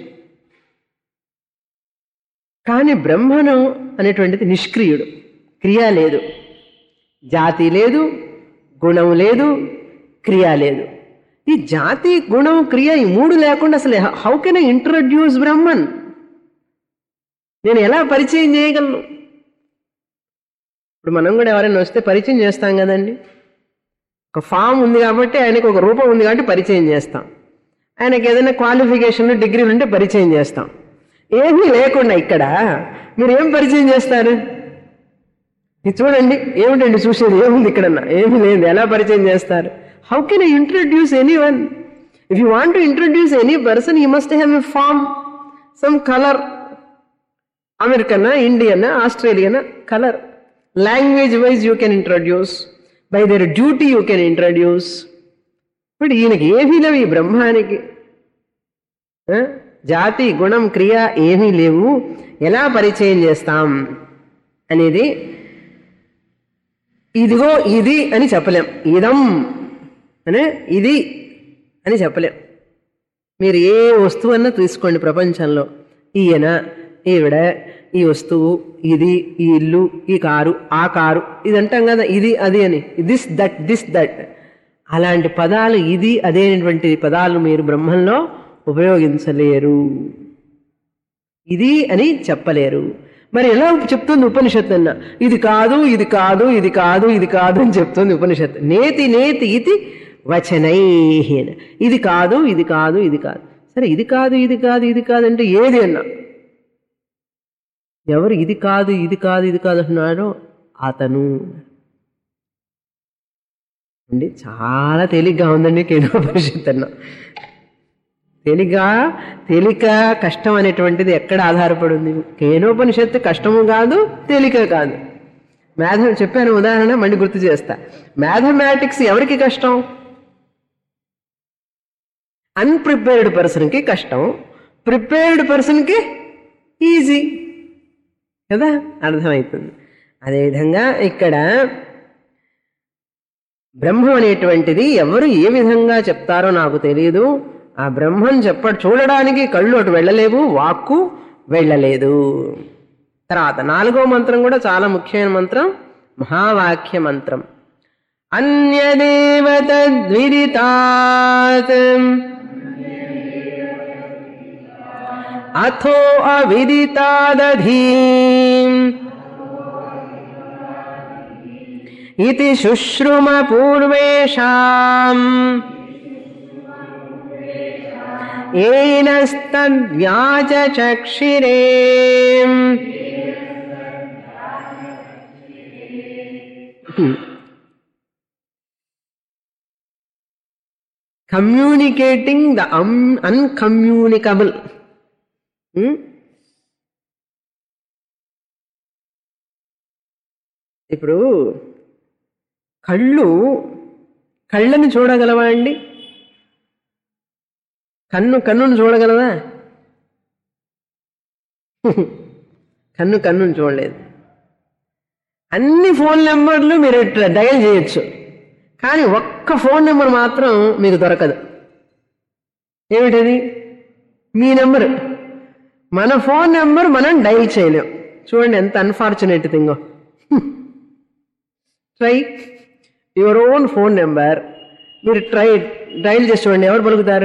కానీ బ్రహ్మను అనేటువంటిది నిష్క్రియుడు క్రియ లేదు జాతి లేదు గుణం లేదు క్రియ లేదు ఈ జాతి గుణం క్రియ ఈ మూడు లేకుండా అసలు how can I introduce Brahman నేను ఎలా పరిచయం చేయగలను ఇప్పుడు మనం కూడా ఎవరైనా వస్తే పరిచయం చేస్తాం కదండి ఒక ఫామ్ ఉంది కాబట్టి ఆయనకు ఒక రూపం ఉంది కాబట్టి పరిచయం చేస్తాం ఆయనకి ఏదైనా క్వాలిఫికేషన్ డిగ్రీలు ఉంటే పరిచయం చేస్తాం ఏమీ లేకుండా ఇక్కడ మీరు ఏం పరిచయం చేస్తారు ఇది చూడండి ఏమిటండి చూసేది ఏముంది ఇక్కడన్నా ఏమీ లేదు ఎలా పరిచయం చేస్తారు how can I introduce anyone if you want to introduce any person you must have a form some colour అమెరికనా ఇండియనా ఆస్ట్రేలియనా colour language wise you can introduce by their duty you can introduce ఇప్పుడు ఈయనకి ఏమీ లేవు ఈ బ్రహ్మానికి ఆ? జాతి గుణం క్రియ ఏమీ లేవు ఎలా పరిచయం చేస్తాం అనేది ఇదిగో ఇది అని చెప్పలేం ఇదం అనే ఇది అని చెప్పలేం మీరు ఏ వస్తువు అన్నా తీసుకోండి ప్రపంచంలో ఈయన ఈవిడ ఈ వస్తువు ఇది ఈ ఇల్లు ఈ కారు ఆ కారు ఇది అంటాం కదా ఇది అది అని దిస్ దట్ దిస్ దట్ అలాంటి పదాలు ఇది అదే అనేటువంటి పదాలు మీరు బ్రహ్మంలో ఉపయోగించలేరు ఇది అని చెప్పలేరు మరి ఎలా చెప్తుంది ఉపనిషత్తు అన్న ఇది కాదు ఇది కాదు ఇది కాదు ఇది కాదు అని చెప్తుంది ఉపనిషత్తు నేతి నేతి ఇది వచనై అని. ఇది కాదు ఇది కాదు ఇది కాదు సరే ఇది కాదు ఇది కాదు ఇది కాదు అంటే ఏది అన్నా ఎవరు ఇది కాదు ఇది కాదు ఇది కాదు అంటున్నాడో అతను అండి చాలా తేలిగ్గా ఉందండి కేనోపనిషత్ అన్న తేలిగ్గా తేలిక కష్టం అనేటువంటిది ఎక్కడ ఆధారపడి ఉంది కేనోపనిషత్తు కష్టము కాదు తేలిక కాదు మ్యాథ చెప్పాను ఉదాహరణ మళ్ళీ గుర్తు చేస్తా మ్యాథమెటిక్స్ ఎవరికి కష్టం అన్ప్రిపేర్డ్ పర్సన్కి కష్టం ప్రిపేర్డ్ పర్సన్కి ఈజీ కదా అర్థమవుతుంది అదేవిధంగా ఇక్కడ బ్రహ్మం అనేటువంటిది ఎవరు ఏ విధంగా చెప్తారో నాకు తెలియదు ఆ బ్రహ్మం చెప్ప చూడడానికి కళ్ళు అటు వెళ్ళలేవు వాక్కు వెళ్ళలేదు తర్వాత నాలుగో మంత్రం కూడా చాలా ముఖ్యమైన మంత్రం మహావాక్య మంత్రం అన్యదేవ తద్విదితాత్ అథో అవిదితాదధీ ఇది శుశ్రుమ పూర్వేషాం ఏనస్తద్వ్యాచక్షిరే కమ్యూనికేటింగ్ ద అన్ అన్కమ్యూనికబుల్ ఇప్పుడు కళ్ళు కళ్ళని చూడగలవా అండి కన్ను కన్నును చూడగలదా కన్ను కన్నును చూడలేదు అన్ని ఫోన్ నెంబర్లు మీరు ఇట్లా డయల్ చేయొచ్చు కానీ ఒక్క ఫోన్ నెంబర్ మాత్రం మీకు దొరకదు ఏమిటది మీ నెంబర్ మన ఫోన్ నెంబర్ మనం డైల్ చేయలేం చూడండి ఎంత అన్ఫార్చునేట్ థింగో try your own phone number మీరు ట్రై డైల్ చేసి చూడండి ఎవరు పలుకుతారు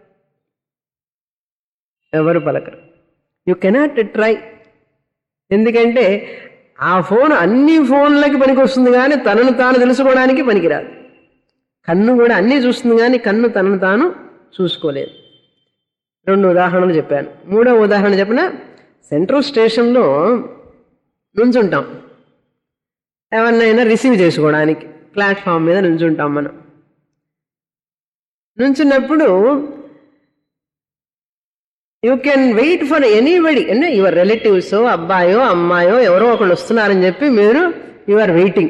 ఎవరు పలకరు యు కెనాట్ ట్రై ఎందుకంటే ఆ ఫోన్ అన్ని ఫోన్లకి పనికి వస్తుంది కానీ తనను తాను తెలుసుకోవడానికి పనికిరాదు కన్ను కూడా అన్నీ చూస్తుంది కానీ కన్ను తనను తాను చూసుకోలేదు రెండు ఉదాహరణలు చెప్పాను మూడో ఉదాహరణ చెప్పిన సెంట్రల్ స్టేషన్లో నుంచుంటాం ఎవరినైనా రిసీవ్ చేసుకోవడానికి ప్లాట్ఫామ్ మీద నుంచుంటాం మనం నుంచున్నప్పుడు you can wait for anybody అంటే యువర్ రిలేటివ్స్ అబ్బాయో అమ్మాయో ఎవరో ఒకళ్ళు వస్తున్నారని చెప్పి మీరు యు ఆర్ వెయిటింగ్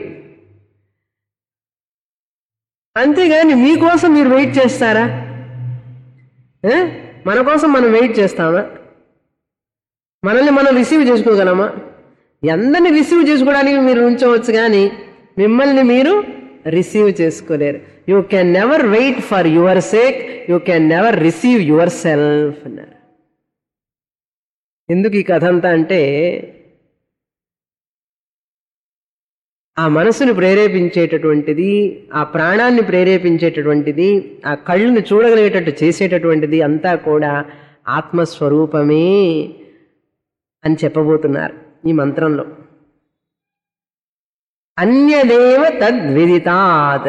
అంతేగాని మీకోసం మీరు వెయిట్ చేస్తారా ఏ? మన కోసం మనం వెయిట్ చేస్తామా మనల్ని మనం రిసీవ్ చేసుకోగలమా అందరిని రిసీవ్ చేసుకోవడానికి మీరు ఉంచవచ్చు కానీ మిమ్మల్ని మీరు రిసీవ్ చేసుకోలేరు you can never wait for your sake you can never receive yourself అన్నారు ఎందుకు ఈ కథ అంతా అంటే ఆ మనసును ప్రేరేపించేటటువంటిది ఆ ప్రాణాన్ని ప్రేరేపించేటటువంటిది ఆ కళ్ళుని చూడగలిగేటట్టు చేసేటటువంటిది అంతా కూడా ఆత్మస్వరూపమే అని చెప్పబోతున్నారు ఈ మంత్రంలో అన్యదేవ తద్విదితాత్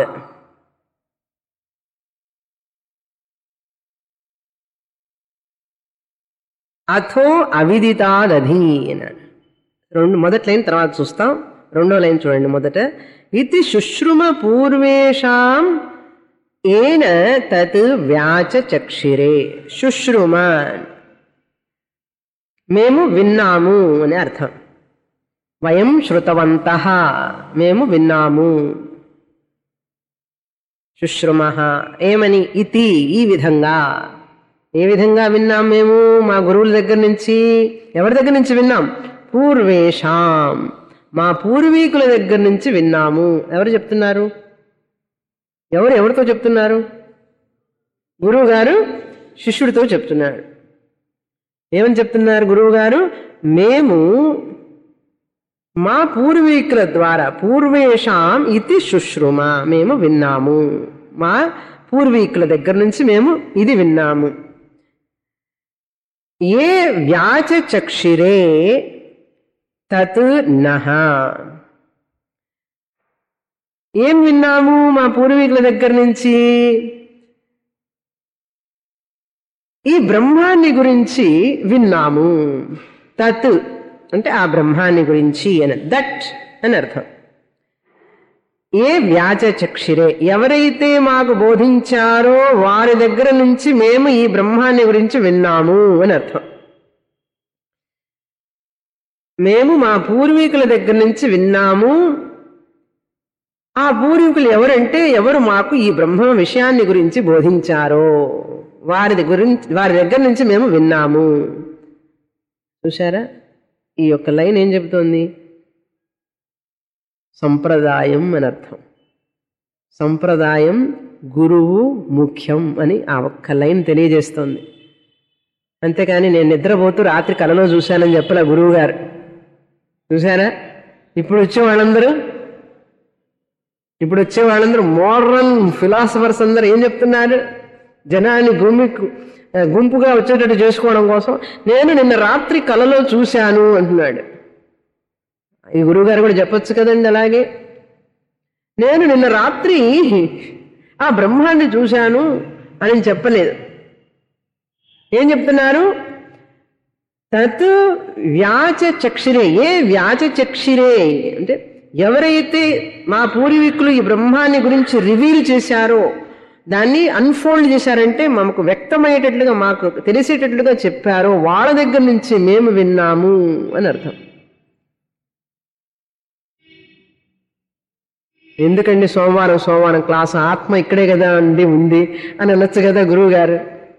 అథో అవిదితాదధి అన్నాడు రెండు మొదటి లైన్ తర్వాత చూస్తాం రెండో లైన్ చూడండి మొదట ఇది శుశ్రుమ పూర్వేషాం ఏన తత్ వ్యాచ చక్షిరే శుశ్రుమ మేము విన్నాము అని అర్థం వయం శృతవంత మేము విన్నాము శుశ్రుమ ఏమని ఇతి ఈ విధంగా ఏ విధంగా విన్నాం మేము మా గురువుల దగ్గర నుంచి ఎవరి దగ్గర నుంచి విన్నాం పూర్వేషాం మా పూర్వీకుల దగ్గర నుంచి విన్నాము ఎవరు చెప్తున్నారు ఎవరు ఎవరితో చెప్తున్నారు గురువు గారు శిష్యుడితో చెప్తున్నాడు ఏమని చెప్తున్నారు గురువు గారు మేము మా పూర్వీకుల ద్వారా పూర్వేషాం ఇది శుశ్రుమ మేము విన్నాము మా పూర్వీకుల దగ్గర నుంచి మేము ఇది విన్నాము ఏ వ్యాచ చక్షిరే తత్ నహ ఏం విన్నాము మా పూర్వీకుల దగ్గర నుంచి ఈ బ్రహ్మాన్ని గురించి విన్నాము తత్ అంటే ఆ బ్రహ్మాన్ని గురించి అని దట్ అని అర్థం ఏ వ్యాజ చక్షిరే ఎవరైతే మాకు బోధించారో వారి దగ్గర నుంచి మేము ఈ బ్రహ్మాన్ని గురించి విన్నాము అని అర్థం మేము మా పూర్వీకుల దగ్గర నుంచి విన్నాము ఆ పూర్వీకులు ఎవరంటే ఎవరు మాకు ఈ బ్రహ్మ విషయాన్ని గురించి బోధించారో వారి గురించి వారి దగ్గర నుంచి మేము విన్నాము చూసారా ఈ యొక్క లైన్ ఏం చెబుతోంది సంప్రదాయం అని అర్థం సంప్రదాయం గురువు ముఖ్యం అని ఆ ఒక్క లైన్ తెలియజేస్తోంది అంతేకాని నేను నిద్రపోతూ రాత్రి కలలో చూశానని చెప్పలే గురువు గారు చూసారా ఇప్పుడు వచ్చే వాళ్ళందరూ ఇప్పుడు వచ్చే వాళ్ళందరూ మోడర్న్ ఫిలాసఫర్స్ అందరూ ఏం చెప్తున్నారు జనాన్ని గుమి గుంపుగా వచ్చేటట్టు చేసుకోవడం కోసం నేను నిన్న రాత్రి కలలో చూశాను అంటున్నాడు ఈ గురువుగారు కూడా చెప్పొచ్చు కదండి అలాగే నేను నిన్న రాత్రి ఆ బ్రహ్మాన్ని చూశాను అని చెప్పలేదు ఏం చెప్తున్నారు తత్ వ్యాచ చక్షిరే ఏ వ్యాచ చక్షిరే అంటే ఎవరైతే మా పూర్వీకులు ఈ బ్రహ్మాన్ని గురించి రివీల్ చేశారో దాన్ని అన్ఫోల్డ్ చేశారంటే మాకు వ్యక్తమయ్యేటట్లుగా మాకు తెలిసేటట్లుగా చెప్పారో వాళ్ళ దగ్గర నుంచి మేము విన్నాము అని అర్థం ఎందుకండి సోమవారం సోమవారం క్లాస్ ఆత్మ ఇక్కడే కదా అండి ఉంది అని అనొచ్చు కదా గురువు గారు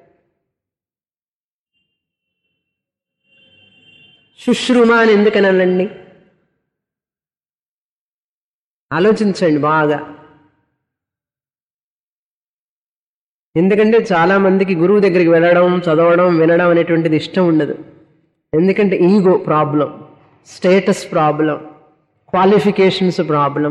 శుశ్రుమ అని ఎందుకనాలండి ఆలోచించండి బాగా ఎందుకంటే చాలా మందికి గురువు దగ్గరికి వెళ్ళడం చదవడం వినడం అనేటువంటిది ఇష్టం ఉండదు ఎందుకంటే ego problem status problem qualifications problem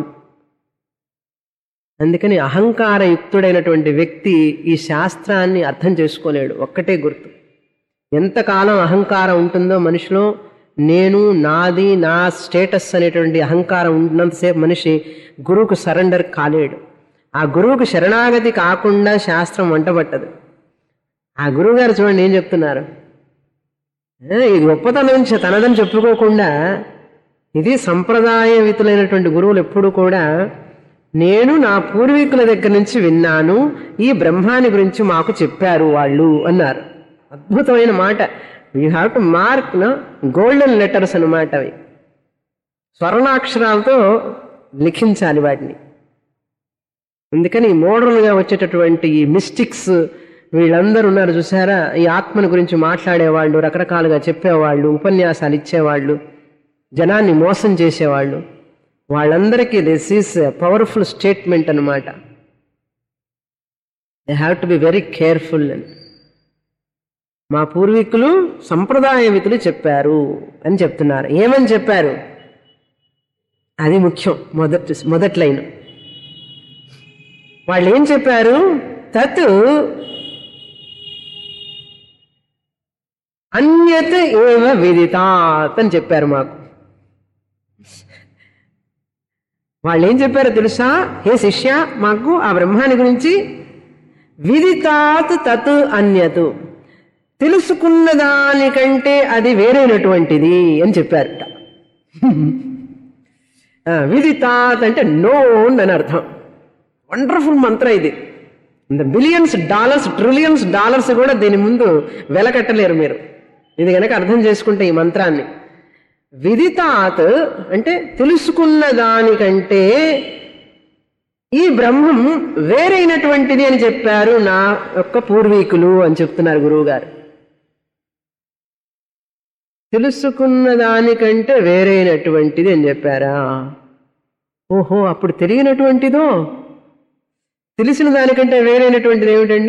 అందుకని అహంకారయుక్తుడైనటువంటి వ్యక్తి ఈ శాస్త్రాన్ని అర్థం చేసుకోలేడు ఒక్కటే గుర్తు ఎంతకాలం అహంకారం ఉంటుందో మనిషిలో నేను నాది నా స్టేటస్ అనేటువంటి అహంకారం ఉన్నంతసేపు మనిషి గురువుకు సరెండర్ కాలేడు ఆ గురువుకు శరణాగతి కాకుండా శాస్త్రం వంటబట్టదు ఆ గురువు గారు చూడండి ఏం చెప్తున్నారు ఏ, ఈ గొప్పతనం చ- తనదని చెప్పుకోకుండా ఇది సంప్రదాయవితులైనటువంటి గురువులు ఎప్పుడు కూడా నేను నా పూర్వీకుల దగ్గర నుంచి విన్నాను ఈ బ్రహ్మాని గురించి మాకు చెప్పారు వాళ్ళు అన్నారు అద్భుతమైన మాట you have to mark golden letters అన్నమాట అవి స్వర్ణాక్షరాలతో లిఖించాలి వాటిని అందుకని మోడర్న్గా వచ్చేటటువంటి ఈ మిస్టిక్స్ వీళ్ళందరూ ఉన్నారు చూసారా ఈ ఆత్మని గురించి మాట్లాడేవాళ్ళు రకరకాలుగా చెప్పేవాళ్ళు ఉపన్యాసాలు ఇచ్చేవాళ్ళు జనాన్ని మోసం చేసేవాళ్ళు వాళ్ళందరికీ దిస్ ఈస్ పవర్ఫుల్ స్టేట్మెంట్ అనమాట they have to be very careful అని మా పూర్వీకులు సంప్రదాయవితులు చెప్పారు అని చెప్తున్నారు ఏమని చెప్పారు అది ముఖ్యం మొదటి మొదటి లైన్ వాళ్ళు ఏం చెప్పారు తత్ అన్యత్ ఏవ విదితాత్ అని చెప్పారు మాకు వాళ్ళు ఏం చెప్పారో తెలుసా హే శిష్య మాకు ఆ బ్రహ్మాని గురించి విదితాత్ తత్ అన్యత్ తెలుసుకున్న దానికంటే అది వేరైనటువంటిది అని చెప్పారట ఆ, విదితాత్ అంటే నోన్ అని అర్థం వండర్ఫుల్ మంత్రం ఇది బిలియన్స్ డాలర్స్ ట్రిలియన్స్ డాలర్స్ కూడా దీని ముందు వెలకట్టలేరు మీరు ఇది కనుక అర్థం చేసుకుంటే ఈ మంత్రాన్ని విదితాత్ అంటే తెలుసుకున్న దానికంటే ఈ బ్రహ్మం వేరైనటువంటిది అని చెప్పారు నా యొక్క పూర్వీకులు అని చెప్తున్నారు గురువు గారు తెలుసుకున్న దానికంటే వేరైనటువంటిది అని చెప్పారా ఓహో అప్పుడు తెలియనటువంటిదో తెలిసిన దానికంటే వేరైనటువంటిది ఏమిటండి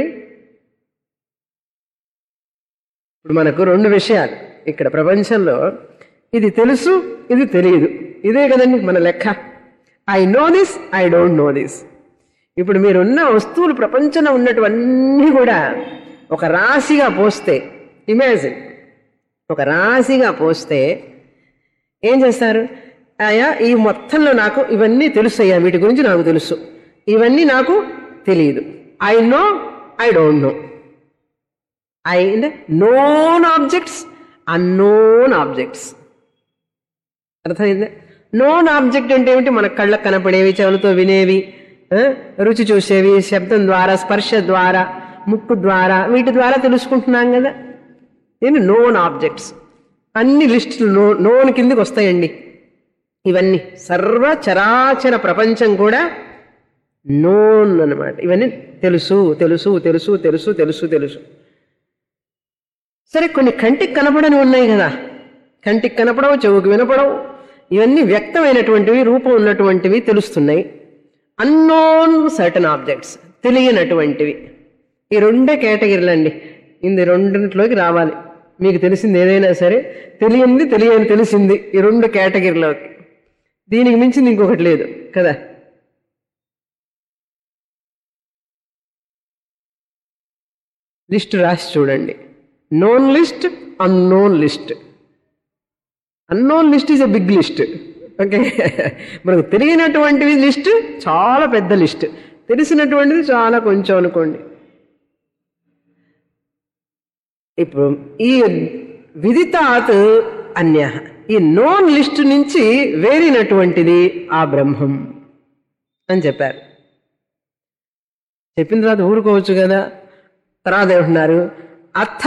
ఇప్పుడు మనకు రెండు విషయాలు ఇక్కడ ప్రపంచంలో ఇది తెలుసు ఇది తెలియదు ఇదే కదండి మన లెక్క I know this I don't know this ఇప్పుడు మీరున్న వస్తువులు ప్రపంచంలో ఉన్నటువన్నీ కూడా ఒక రాశిగా పోస్తే ఇమాజిన్ ఒక రాశిగా పోస్తే ఏం చేస్తారు అయ్యా ఈ మొత్తంలో నాకు ఇవన్నీ తెలుసు అయ్యా వీటి గురించి నాకు తెలుసు ఇవన్నీ నాకు తెలియదు I know I don't know and known objects unknown objects అర్థమైందా నోన్ ఆబ్జెక్ట్ అంటే ఏమిటి మన కళ్ళకు కనపడేవి చెవులతో వినేవి ఆ, రుచి చూసేవి శబ్దం ద్వారా స్పర్శ ద్వారా ముక్కు ద్వారా వీటి ద్వారా తెలుసుకుంటున్నాం కదా దీన్ని నోన్ ఆబ్జెక్ట్స్ అన్ని లిస్టులు నో నోన్ కిందకి వస్తాయండి ఇవన్నీ సర్వ చరాచర ప్రపంచం కూడా నోన్ అన్నమాట ఇవన్నీ తెలుసు తెలుసు తెలుసు తెలుసు తెలుసు తెలుసు సరే కొన్ని కంటికి కనపడని ఉన్నాయి కదా కంటికి కనపడవు చెవుకి వినపడవు ఇవన్నీ వ్యక్తమైనటువంటివి రూపం ఉన్నటువంటివి తెలుస్తున్నాయి అన్నోన్ సర్టన్ ఆబ్జెక్ట్స్ తెలియనటువంటివి ఈ రెండే కేటగిరీలు అండి ఇది రెండింటిలోకి రావాలి మీకు తెలిసింది ఏదైనా సరే తెలియంది తెలియని తెలిసింది ఈ రెండు కేటగిరీలోకి దీనికి మించింది ఇంకొకటి లేదు కదా లిస్ట్ రాసి చూడండి known list unknown list unknown list is a big list okay మనకు తెలియనటువంటివి లిస్ట్ చాలా పెద్ద లిస్ట్ తెలిసినటువంటిది చాలా కొంచెం అనుకోండి ఇప్పుడు ఈ విదితాత్ అన్య ఈ నోన్ లిస్ట్ నుంచి వేరినటువంటిది ఆ బ్రహ్మం అని చెప్పారు చెప్పిన తర్వాత ఊరుకోవచ్చు కదా తర్వాత ఏమంటున్నారు అర్థ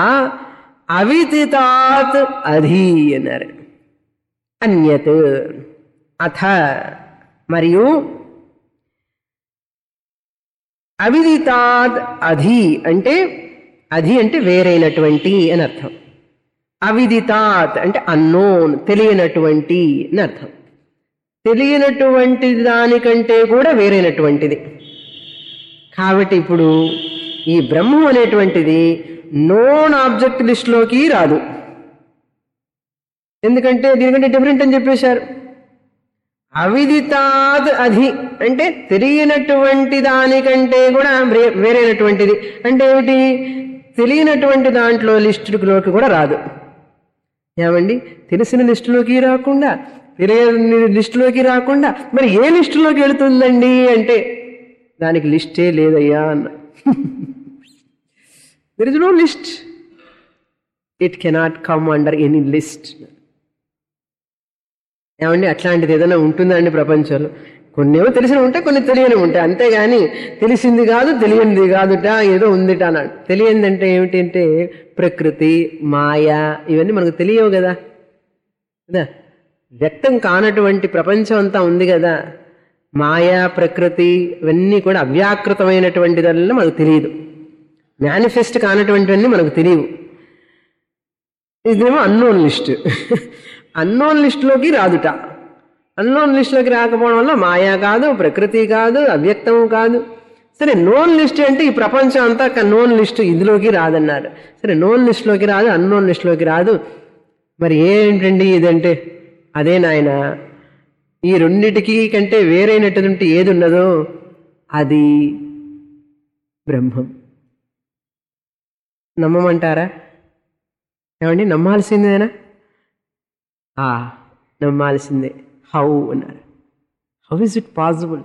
అవిదితాత్ అధి అన్నారు అన్యత్ అథ మరియు అవిదితాత్ అధి అంటే అధి అంటే వేరైనటువంటి అని అర్థం అవిదితాత్ అంటే అన్నోన్ తెలియనటువంటి అని అర్థం తెలియనటువంటి దానికంటే కూడా వేరైనటువంటిది కాబట్టి ఇప్పుడు ఈ బ్రహ్మం అనేటువంటిది నోన్ ఆబ్జెక్ట్ లిస్ట్లోకి రాదు ఎందుకంటే దీనికంటే డిఫరెంట్ అని చెప్పేశారు అవిదితాద్ అధి అంటే తెలియనటువంటి దానికంటే కూడా వే- వేరైనటువంటిది అంటే ఏమిటి తెలియనటువంటి దాంట్లో లిస్టులోకి కూడా రాదు ఏమండి తెలిసిన లిస్టులోకి రాకుండా తెలియని లిస్టులోకి రాకుండా మరి ఏ లిస్టులోకి వెళుతుందండి అంటే దానికి లిస్టే లేదయ్యా అన్న there is no list it cannot come under any list ఏమండి అట్లాంటిది ఏదైనా ఉంటుందండి ప్రపంచంలో కొన్ని ఏమో తెలిసిన ఉంటాయి కొన్ని తెలియని ఉంటాయి అంతేగాని తెలిసింది కాదు తెలియనిది కాదుట ఏదో ఉందిట అన్నాడు తెలియందంటే ఏమిటంటే ప్రకృతి మాయ ఇవన్నీ మనకు తెలియవు కదా కదా వ్యక్తం కానటువంటి ప్రపంచం అంతా ఉంది కదా మాయా ప్రకృతి ఇవన్నీ కూడా అవ్యాకృతమైనటువంటిదల్లా మనకు తెలియదు మేనిఫెస్ట్ కానటువంటివన్నీ మనకు తెలియవు ఇదేమో అన్నోన్ లిస్ట్ అన్నోన్ లిస్టులోకి రాదుట అన్నోన్ లిస్టులోకి రాకపోవడం వల్ల మాయా కాదు ప్రకృతి కాదు అవ్యక్తం కాదు సరే నోన్ లిస్ట్ అంటే ఈ ప్రపంచం అంతా నోన్ లిస్ట్ ఇందులోకి రాదన్నారు సరే నోన్ లిస్టులోకి రాదు అన్నోన్ లిస్టులోకి రాదు మరి ఏంటండి ఇదంటే అదే నాయన ఈ రెండిటికి కంటే వేరైనటువంటి ఏది ఉన్నదో అది బ్రహ్మం నమ్మమంటారా ఏమండి నమ్మాల్సిందేనా ఆ, నమ్మాల్సిందే హౌ అన్నారు హౌ ఇస్ ఇట్ పాసిబుల్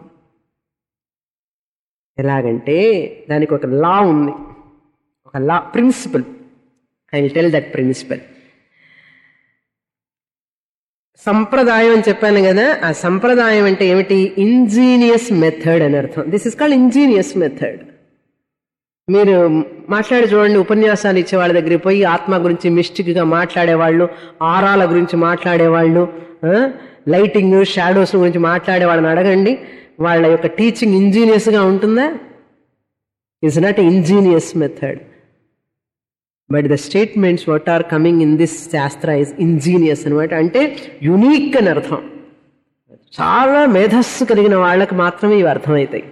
ఎలాగంటే దానికి ఒక లా ఉంది ఒక law principle I will tell that principle సంప్రదాయం అని చెప్పాను కదా ఆ సంప్రదాయం అంటే ఏమిటి ఇంజీనియస్ మెథడ్ అని అర్థం this is called ingenious method మీరు మాట్లాడి చూడండి ఉపన్యాసాలు ఇచ్చే వాళ్ళ దగ్గరికి పోయి ఆత్మ గురించి మిస్టిక్గా మాట్లాడేవాళ్ళు ఆరాల గురించి మాట్లాడేవాళ్ళు లైటింగ్ షాడోస్ గురించి మాట్లాడే వాళ్ళని అడగండి వాళ్ళ యొక్క టీచింగ్ ఇంజీనియస్గా ఉంటుందా it's not ingenious method but the statements what are coming in this shastra is ingenious అనమాట అంటే యునీక్ అని అర్థం చాలా మేధస్సు కలిగిన వాళ్ళకి మాత్రమే ఇవి అర్థమవుతాయి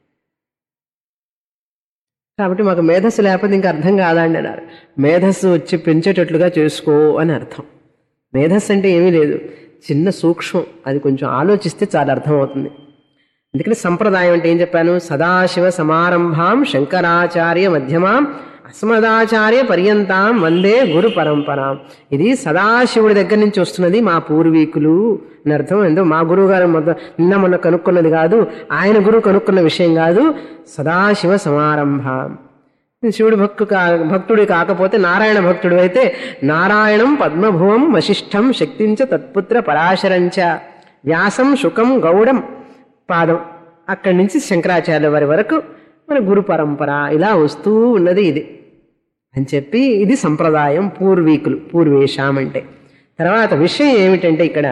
కాబట్టి మాకు మేధస్సు లేకపోతే ఇంకా అర్థం కాదండి అన్నారు మేధస్సు వచ్చి పెంచేటట్లుగా చేసుకో అని అర్థం మేధస్సు అంటే ఏమీ లేదు చిన్న సూక్ష్మం అది కొంచెం ఆలోచిస్తే చాలా అర్థమవుతుంది అందుకని సంప్రదాయం అంటే ఏం చెప్పాను సదాశివ సమారంభాం శంకరాచార్య మధ్యమాం అస్మదాచార్య పర్యంతాం వందే గురు పరంపరాం ఇది సదాశివుడి దగ్గర నుంచి వస్తున్నది మా పూర్వీకులు అని అర్థం ఏందో మా గురువు గారు మొద నిన్న మొన్న కనుక్కున్నది కాదు ఆయన గురువు కనుక్కున్న విషయం కాదు సదాశివ సమారంభం శివుడి భక్తు కా భక్తుడి కాకపోతే నారాయణ భక్తుడు అయితే నారాయణం పద్మభువం వశిష్ఠం శక్తించ తత్పుత్ర పరాశరంచ వ్యాసం శుకం గౌడం పాదం అక్కడి నుంచి శంకరాచార్య వారి వరకు మన గురు పరంపర ఇలా వస్తూ ఉన్నది ఇది అని చెప్పి ఇది సంప్రదాయం పూర్వీకులు పూర్వేషాం అంటే తర్వాత విషయం ఏమిటంటే ఇక్కడ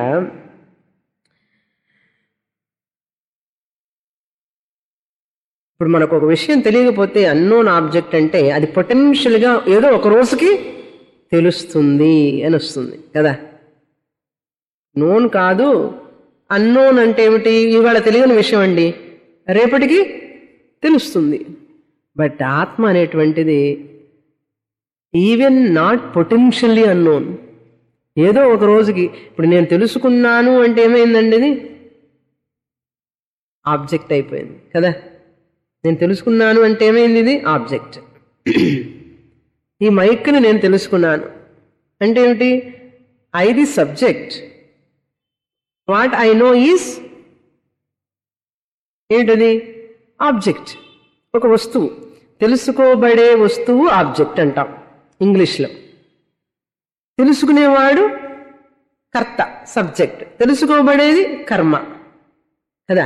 ఇప్పుడు మనకు ఒక విషయం తెలియకపోతే అన్నోన్ ఆబ్జెక్ట్ అంటే అది పొటెన్షియల్గా ఏదో ఒక రోజుకి తెలుస్తుంది అని వస్తుంది కదా నోన్ కాదు అన్నోన్ అంటే ఏమిటి ఇవాళ తెలియని విషయం అండి రేపటికి తెలుస్తుంది బట్ ఆత్మ అనేటువంటిది ఈవెన్ నాట్ పొటెన్షియల్లీ అన్నోన్ ఏదో ఒక రోజుకి ఇప్పుడు నేను తెలుసుకున్నాను అంటే ఏమైందండి ఇది ఆబ్జెక్ట్ అయిపోయింది కదా నేను తెలుసుకున్నాను అంటే ఏమైంది ఇది ఆబ్జెక్ట్ ఈ మైక్ని నేను తెలుసుకున్నాను అంటే ఏమిటి I the subject what I know is ఏంటది ఆబ్జెక్ట్ ఒక వస్తువు తెలుసుకోబడే వస్తువు ఆబ్జెక్ట్ అంటాం ఇంగ్లీష్లో తెలుసుకునేవాడు కర్త సబ్జెక్ట్ తెలుసుకోబడేది కర్మ కదా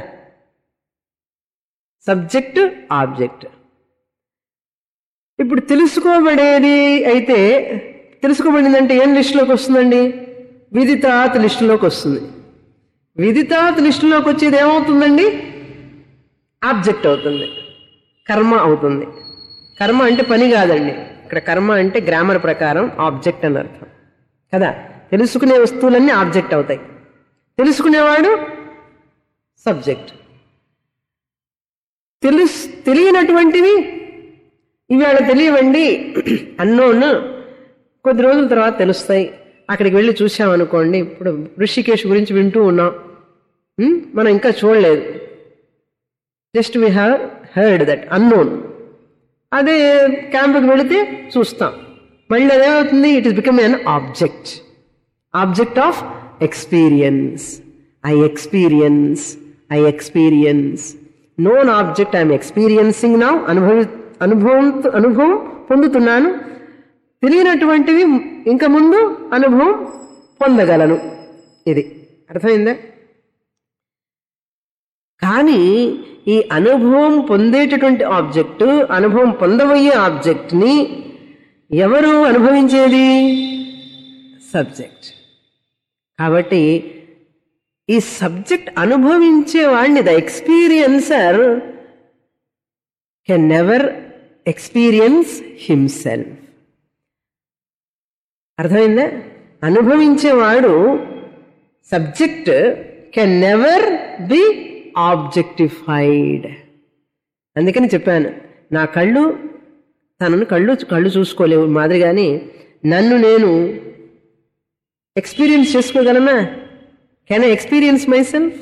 సబ్జెక్ట్ ఆబ్జెక్ట్ ఇప్పుడు తెలుసుకోబడేది అయితే తెలుసుకోబడిందంటే ఏం లిస్టులోకి వస్తుందండి విదితాత్ లిస్టులోకి వస్తుంది విదితాత్ లిస్టులోకి వచ్చేది ఏమవుతుందండి ఆబ్జెక్ట్ అవుతుంది కర్మ అవుతుంది కర్మ అంటే పని కాదండి ఇక్కడ కర్మ అంటే గ్రామర్ ప్రకారం ఆబ్జెక్ట్ అని అర్థం కదా తెలుసుకునే వస్తువులన్నీ ఆబ్జెక్ట్ అవుతాయి తెలుసుకునేవాడు సబ్జెక్ట్ తెలుసు తెలియనటువంటివి ఇవాళ తెలియవండి అన్నోన్ కొద్ది రోజుల తర్వాత తెలుస్తాయి అక్కడికి వెళ్ళి చూసామనుకోండి ఇప్పుడు ఋషికేశ్ గురించి వింటూ ఉన్నాం ఉం? మనం ఇంకా చూడలేదు just we have heard that unknown అదే క్యాంపుకి వెళితే చూస్తాం మళ్ళీ అదేమవుతుంది it is become an object object of experience I experience I experience known object I'm experiencing నా అనుభవి అనుభవం అనుభవం పొందుతున్నాను తెలియనటువంటివి ఇంకా ముందు అనుభవం పొందగలను ఇది అర్థమైందా కానీ ఈ అనుభవం పొందేటటువంటి ఆబ్జెక్ట్ అనుభవం పొందబోయే ఆబ్జెక్ట్ని ఎవరు అనుభవించేది సబ్జెక్ట్ కాబట్టి ఈ సబ్జెక్ట్ అనుభవించే వాడిని the experiencer can never experience himself అర్థమైందా అనుభవించేవాడు subject can never be objectified అందుకని చెప్పాను నా కళ్ళు తనను కళ్ళు కళ్ళు చూసుకోలేవు మాదిరిగాని నన్ను నేను ఎక్స్పీరియన్స్ చేసుకోగలనా can I experience myself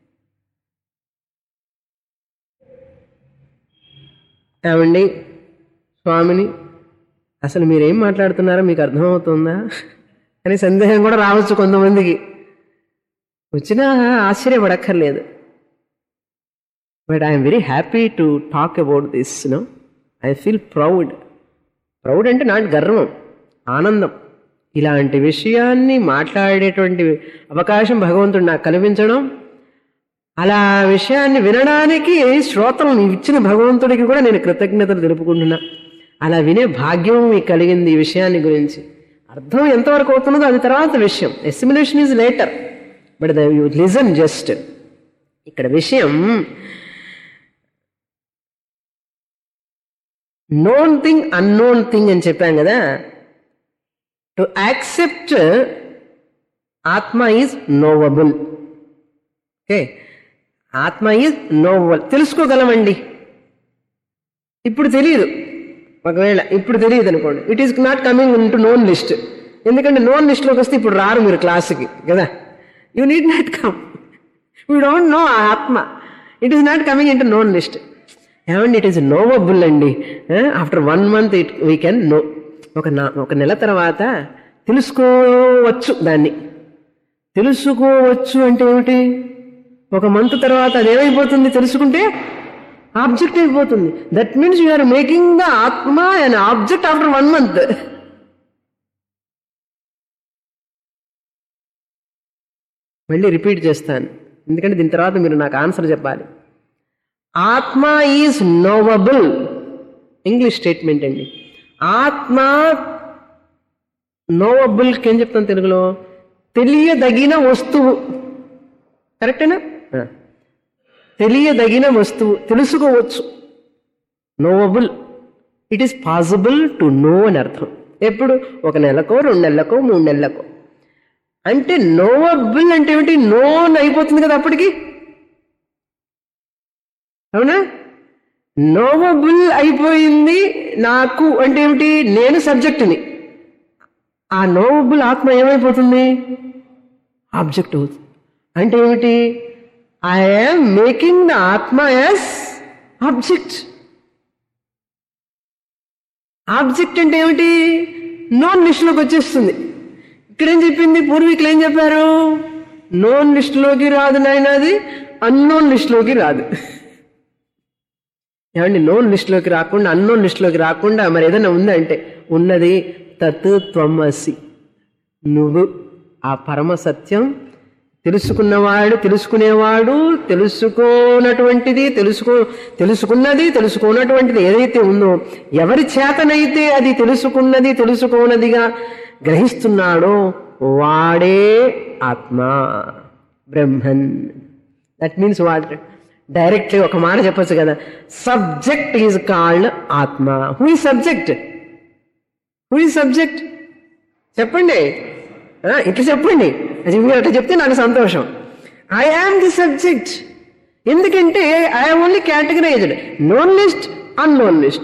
ఏమండి స్వామిని అసలు మీరేం మాట్లాడుతున్నారో మీకు అర్థమవుతుందా అని సందేహం కూడా రావచ్చు కొంతమందికి వచ్చినా ఆశ్చర్యపడక్కర్లేదు but I'm very happy to talk about this no I feel proud proud అంటే నాట్ గర్వం ఆనందం ఇలాంటి విషయాన్ని మాట్లాడేటువంటి అవకాశం భగవంతుడు నాకు కల్పించడం అలా విషయాన్ని వినడానికి శ్రోతలను ఇచ్చిన భగవంతుడికి కూడా నేను కృతజ్ఞతలు తెలుపుకుంటున్నా అలా వినే భాగ్యం మీకు కలిగింది ఈ విషయాన్ని గురించి అర్థం ఎంతవరకు అవుతున్నదో అది తర్వాత విషయం assimilation is later but the you listen just ఇక్కడ విషయం నోన్ థింగ్ అన్నోన్ థింగ్ అని చెప్పాం కదా to accept atma is knowable okay atma is knowable తెలుసుకోగలమండి ఇప్పుడు తెలియదు ఒకవేళ ఇప్పుడు తెలియదు అనుకోండి it is not coming into known list ఎందుకంటే నోన్ లిస్ట్లోకి వస్తే ఇప్పుడు రారు మీరు క్లాస్కి కదా you need not come we don't know atma it is not coming into known list ఏమండి ఇట్ ఈస్ నోవబుల్ అండి after one month it we can know ఒక నా- ఒక నెల తర్వాత తెలుసుకోవచ్చు దాన్ని తెలుసుకోవచ్చు అంటే ఏమిటి ఒక మంత్ తర్వాత అది ఏమైపోతుంది తెలుసుకుంటే ఆబ్జెక్ట్ అయిపోతుంది that means you're making the atma and object after one month మళ్ళీ రిపీట్ చేస్తాను ఎందుకంటే దీని తర్వాత మీరు నాకు ఆన్సర్ చెప్పాలి ఆత్మ ఈజ్ నోవబుల్ ఇంగ్లీష్ స్టేట్మెంట్ అండి ఆత్మ నోవబుల్కి ఏం చెప్తాను తెలుగులో తెలియదగిన వస్తువు కరెక్టేనా ఆ. తెలియదగిన వస్తువు తెలుసుకోవచ్చు knowable it is possible to know అని అర్థం ఎప్పుడు ఒక నెలకో రెండు నెలలకో మూడు నెలలకో అంటే నోవబుల్ అంటే ఏమిటి నోన్ అయిపోతుంది కదా అప్పటికి అవునా నోవబుల్ అయిపోయింది నాకు అంటే ఏమిటి నేను సబ్జెక్టుని ఆ నోవబుల్ ఆత్మ ఏమైపోతుంది ఆబ్జెక్ట్ అవుతుంది అంటే ఏమిటి I'm making the atma as object object అంటే ఏమిటి నోన్ లిస్టులోకి వచ్చేస్తుంది ఇక్కడేం చెప్పింది పూర్వీకులు ఏం చెప్పారు నోన్ లిస్టులోకి రాదు నాయనది అన్నోన్ లిస్టులోకి రాదు ఏమండి నోన్ లిస్టులోకి రాకుండా అన్నోన్ లిస్టులోకి రాకుండా మరి ఏదైనా ఉందా అంటే ఉన్నది తత్ త్వమసి నువ్వు ఆ పరమ సత్యం తెలుసుకున్నవాడు తెలుసుకునేవాడు తెలుసుకోనటువంటిది తెలుసుకో తెలుసుకున్నది తెలుసుకోనటువంటిది ఏదైతే ఉందో ఎవరి చేతనైతే అది తెలుసుకున్నది తెలుసుకోనదిగా గ్రహిస్తున్నాడో వాడే atma Brahman that means what directly ఒక మాట చెప్పొచ్చు కదా subject is called atma who is subject who is subject చెప్పండి ఆ, ఇట్లా చెప్పండి అది మీరు అట్లా చెప్తే నాకు సంతోషం ఐ ఆమ్ ది సబ్జెక్ట్ ఎందుకంటే I only categorized known list unknown list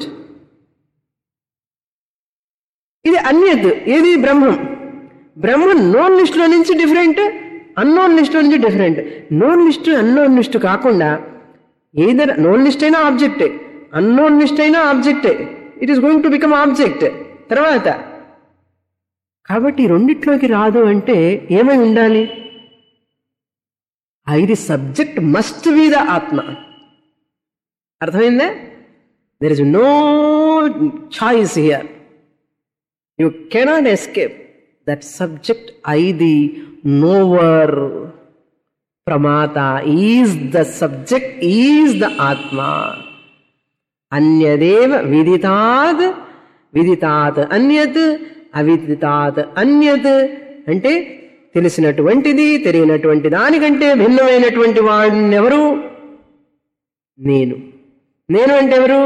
ఇది అన్యత్ ఏది బ్రహ్మం బ్రహ్మం నోన్ లిస్ట్లో నుంచి డిఫరెంట్ అన్నోన్ లిస్ట్లో నుంచి different known list unknown list కాకుండా ఏదైనా నోన్ లిస్ట్ అయినా ఆబ్జెక్టే అన్నోన్ లిస్ట్ అయినా ఆబ్జెక్టే it is going to become object తర్వాత కాబట్టి ఈ రెండిట్లోకి రాదు అంటే ఏమై ఉండాలి I the subject must be the atma అర్థమైందా there is no choice here you cannot escape that subject I the knower pramata is the subject is the atma అన్యదేవ విదితాత్ విదితాత్ అన్యత్ అవిదితాత్ అన్యత్ అంటే తెలిసినటువంటిది తెలియనటువంటి దానికంటే భిన్నమైనటువంటి వాడినెవరు నేను నేను అంటే ఎవరు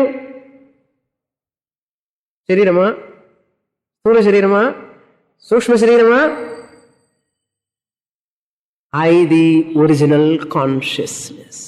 శరీరమా స్థూల శరీరమా సూక్ష్మ శరీరమా I the original consciousness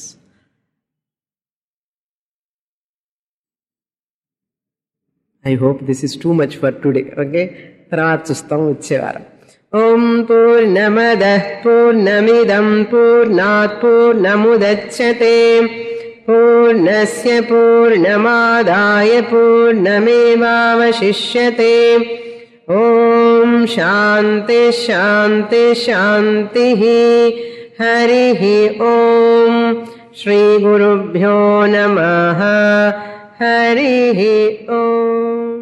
I hope this is too much for today okay తర్వాత చూస్తాం వచ్చేవారం ఓం పూర్ణమద పూర్ణమిదం పూర్ణాత్ పూర్ణముదచ్చతే పూర్ణస్య పూర్ణమాదాయ పూర్ణమేవావశిష్యతే ఓం శాంతి శాంతి శాంతి హరి ఓం శ్రీ గురుభ్యో నమ హరి ఓం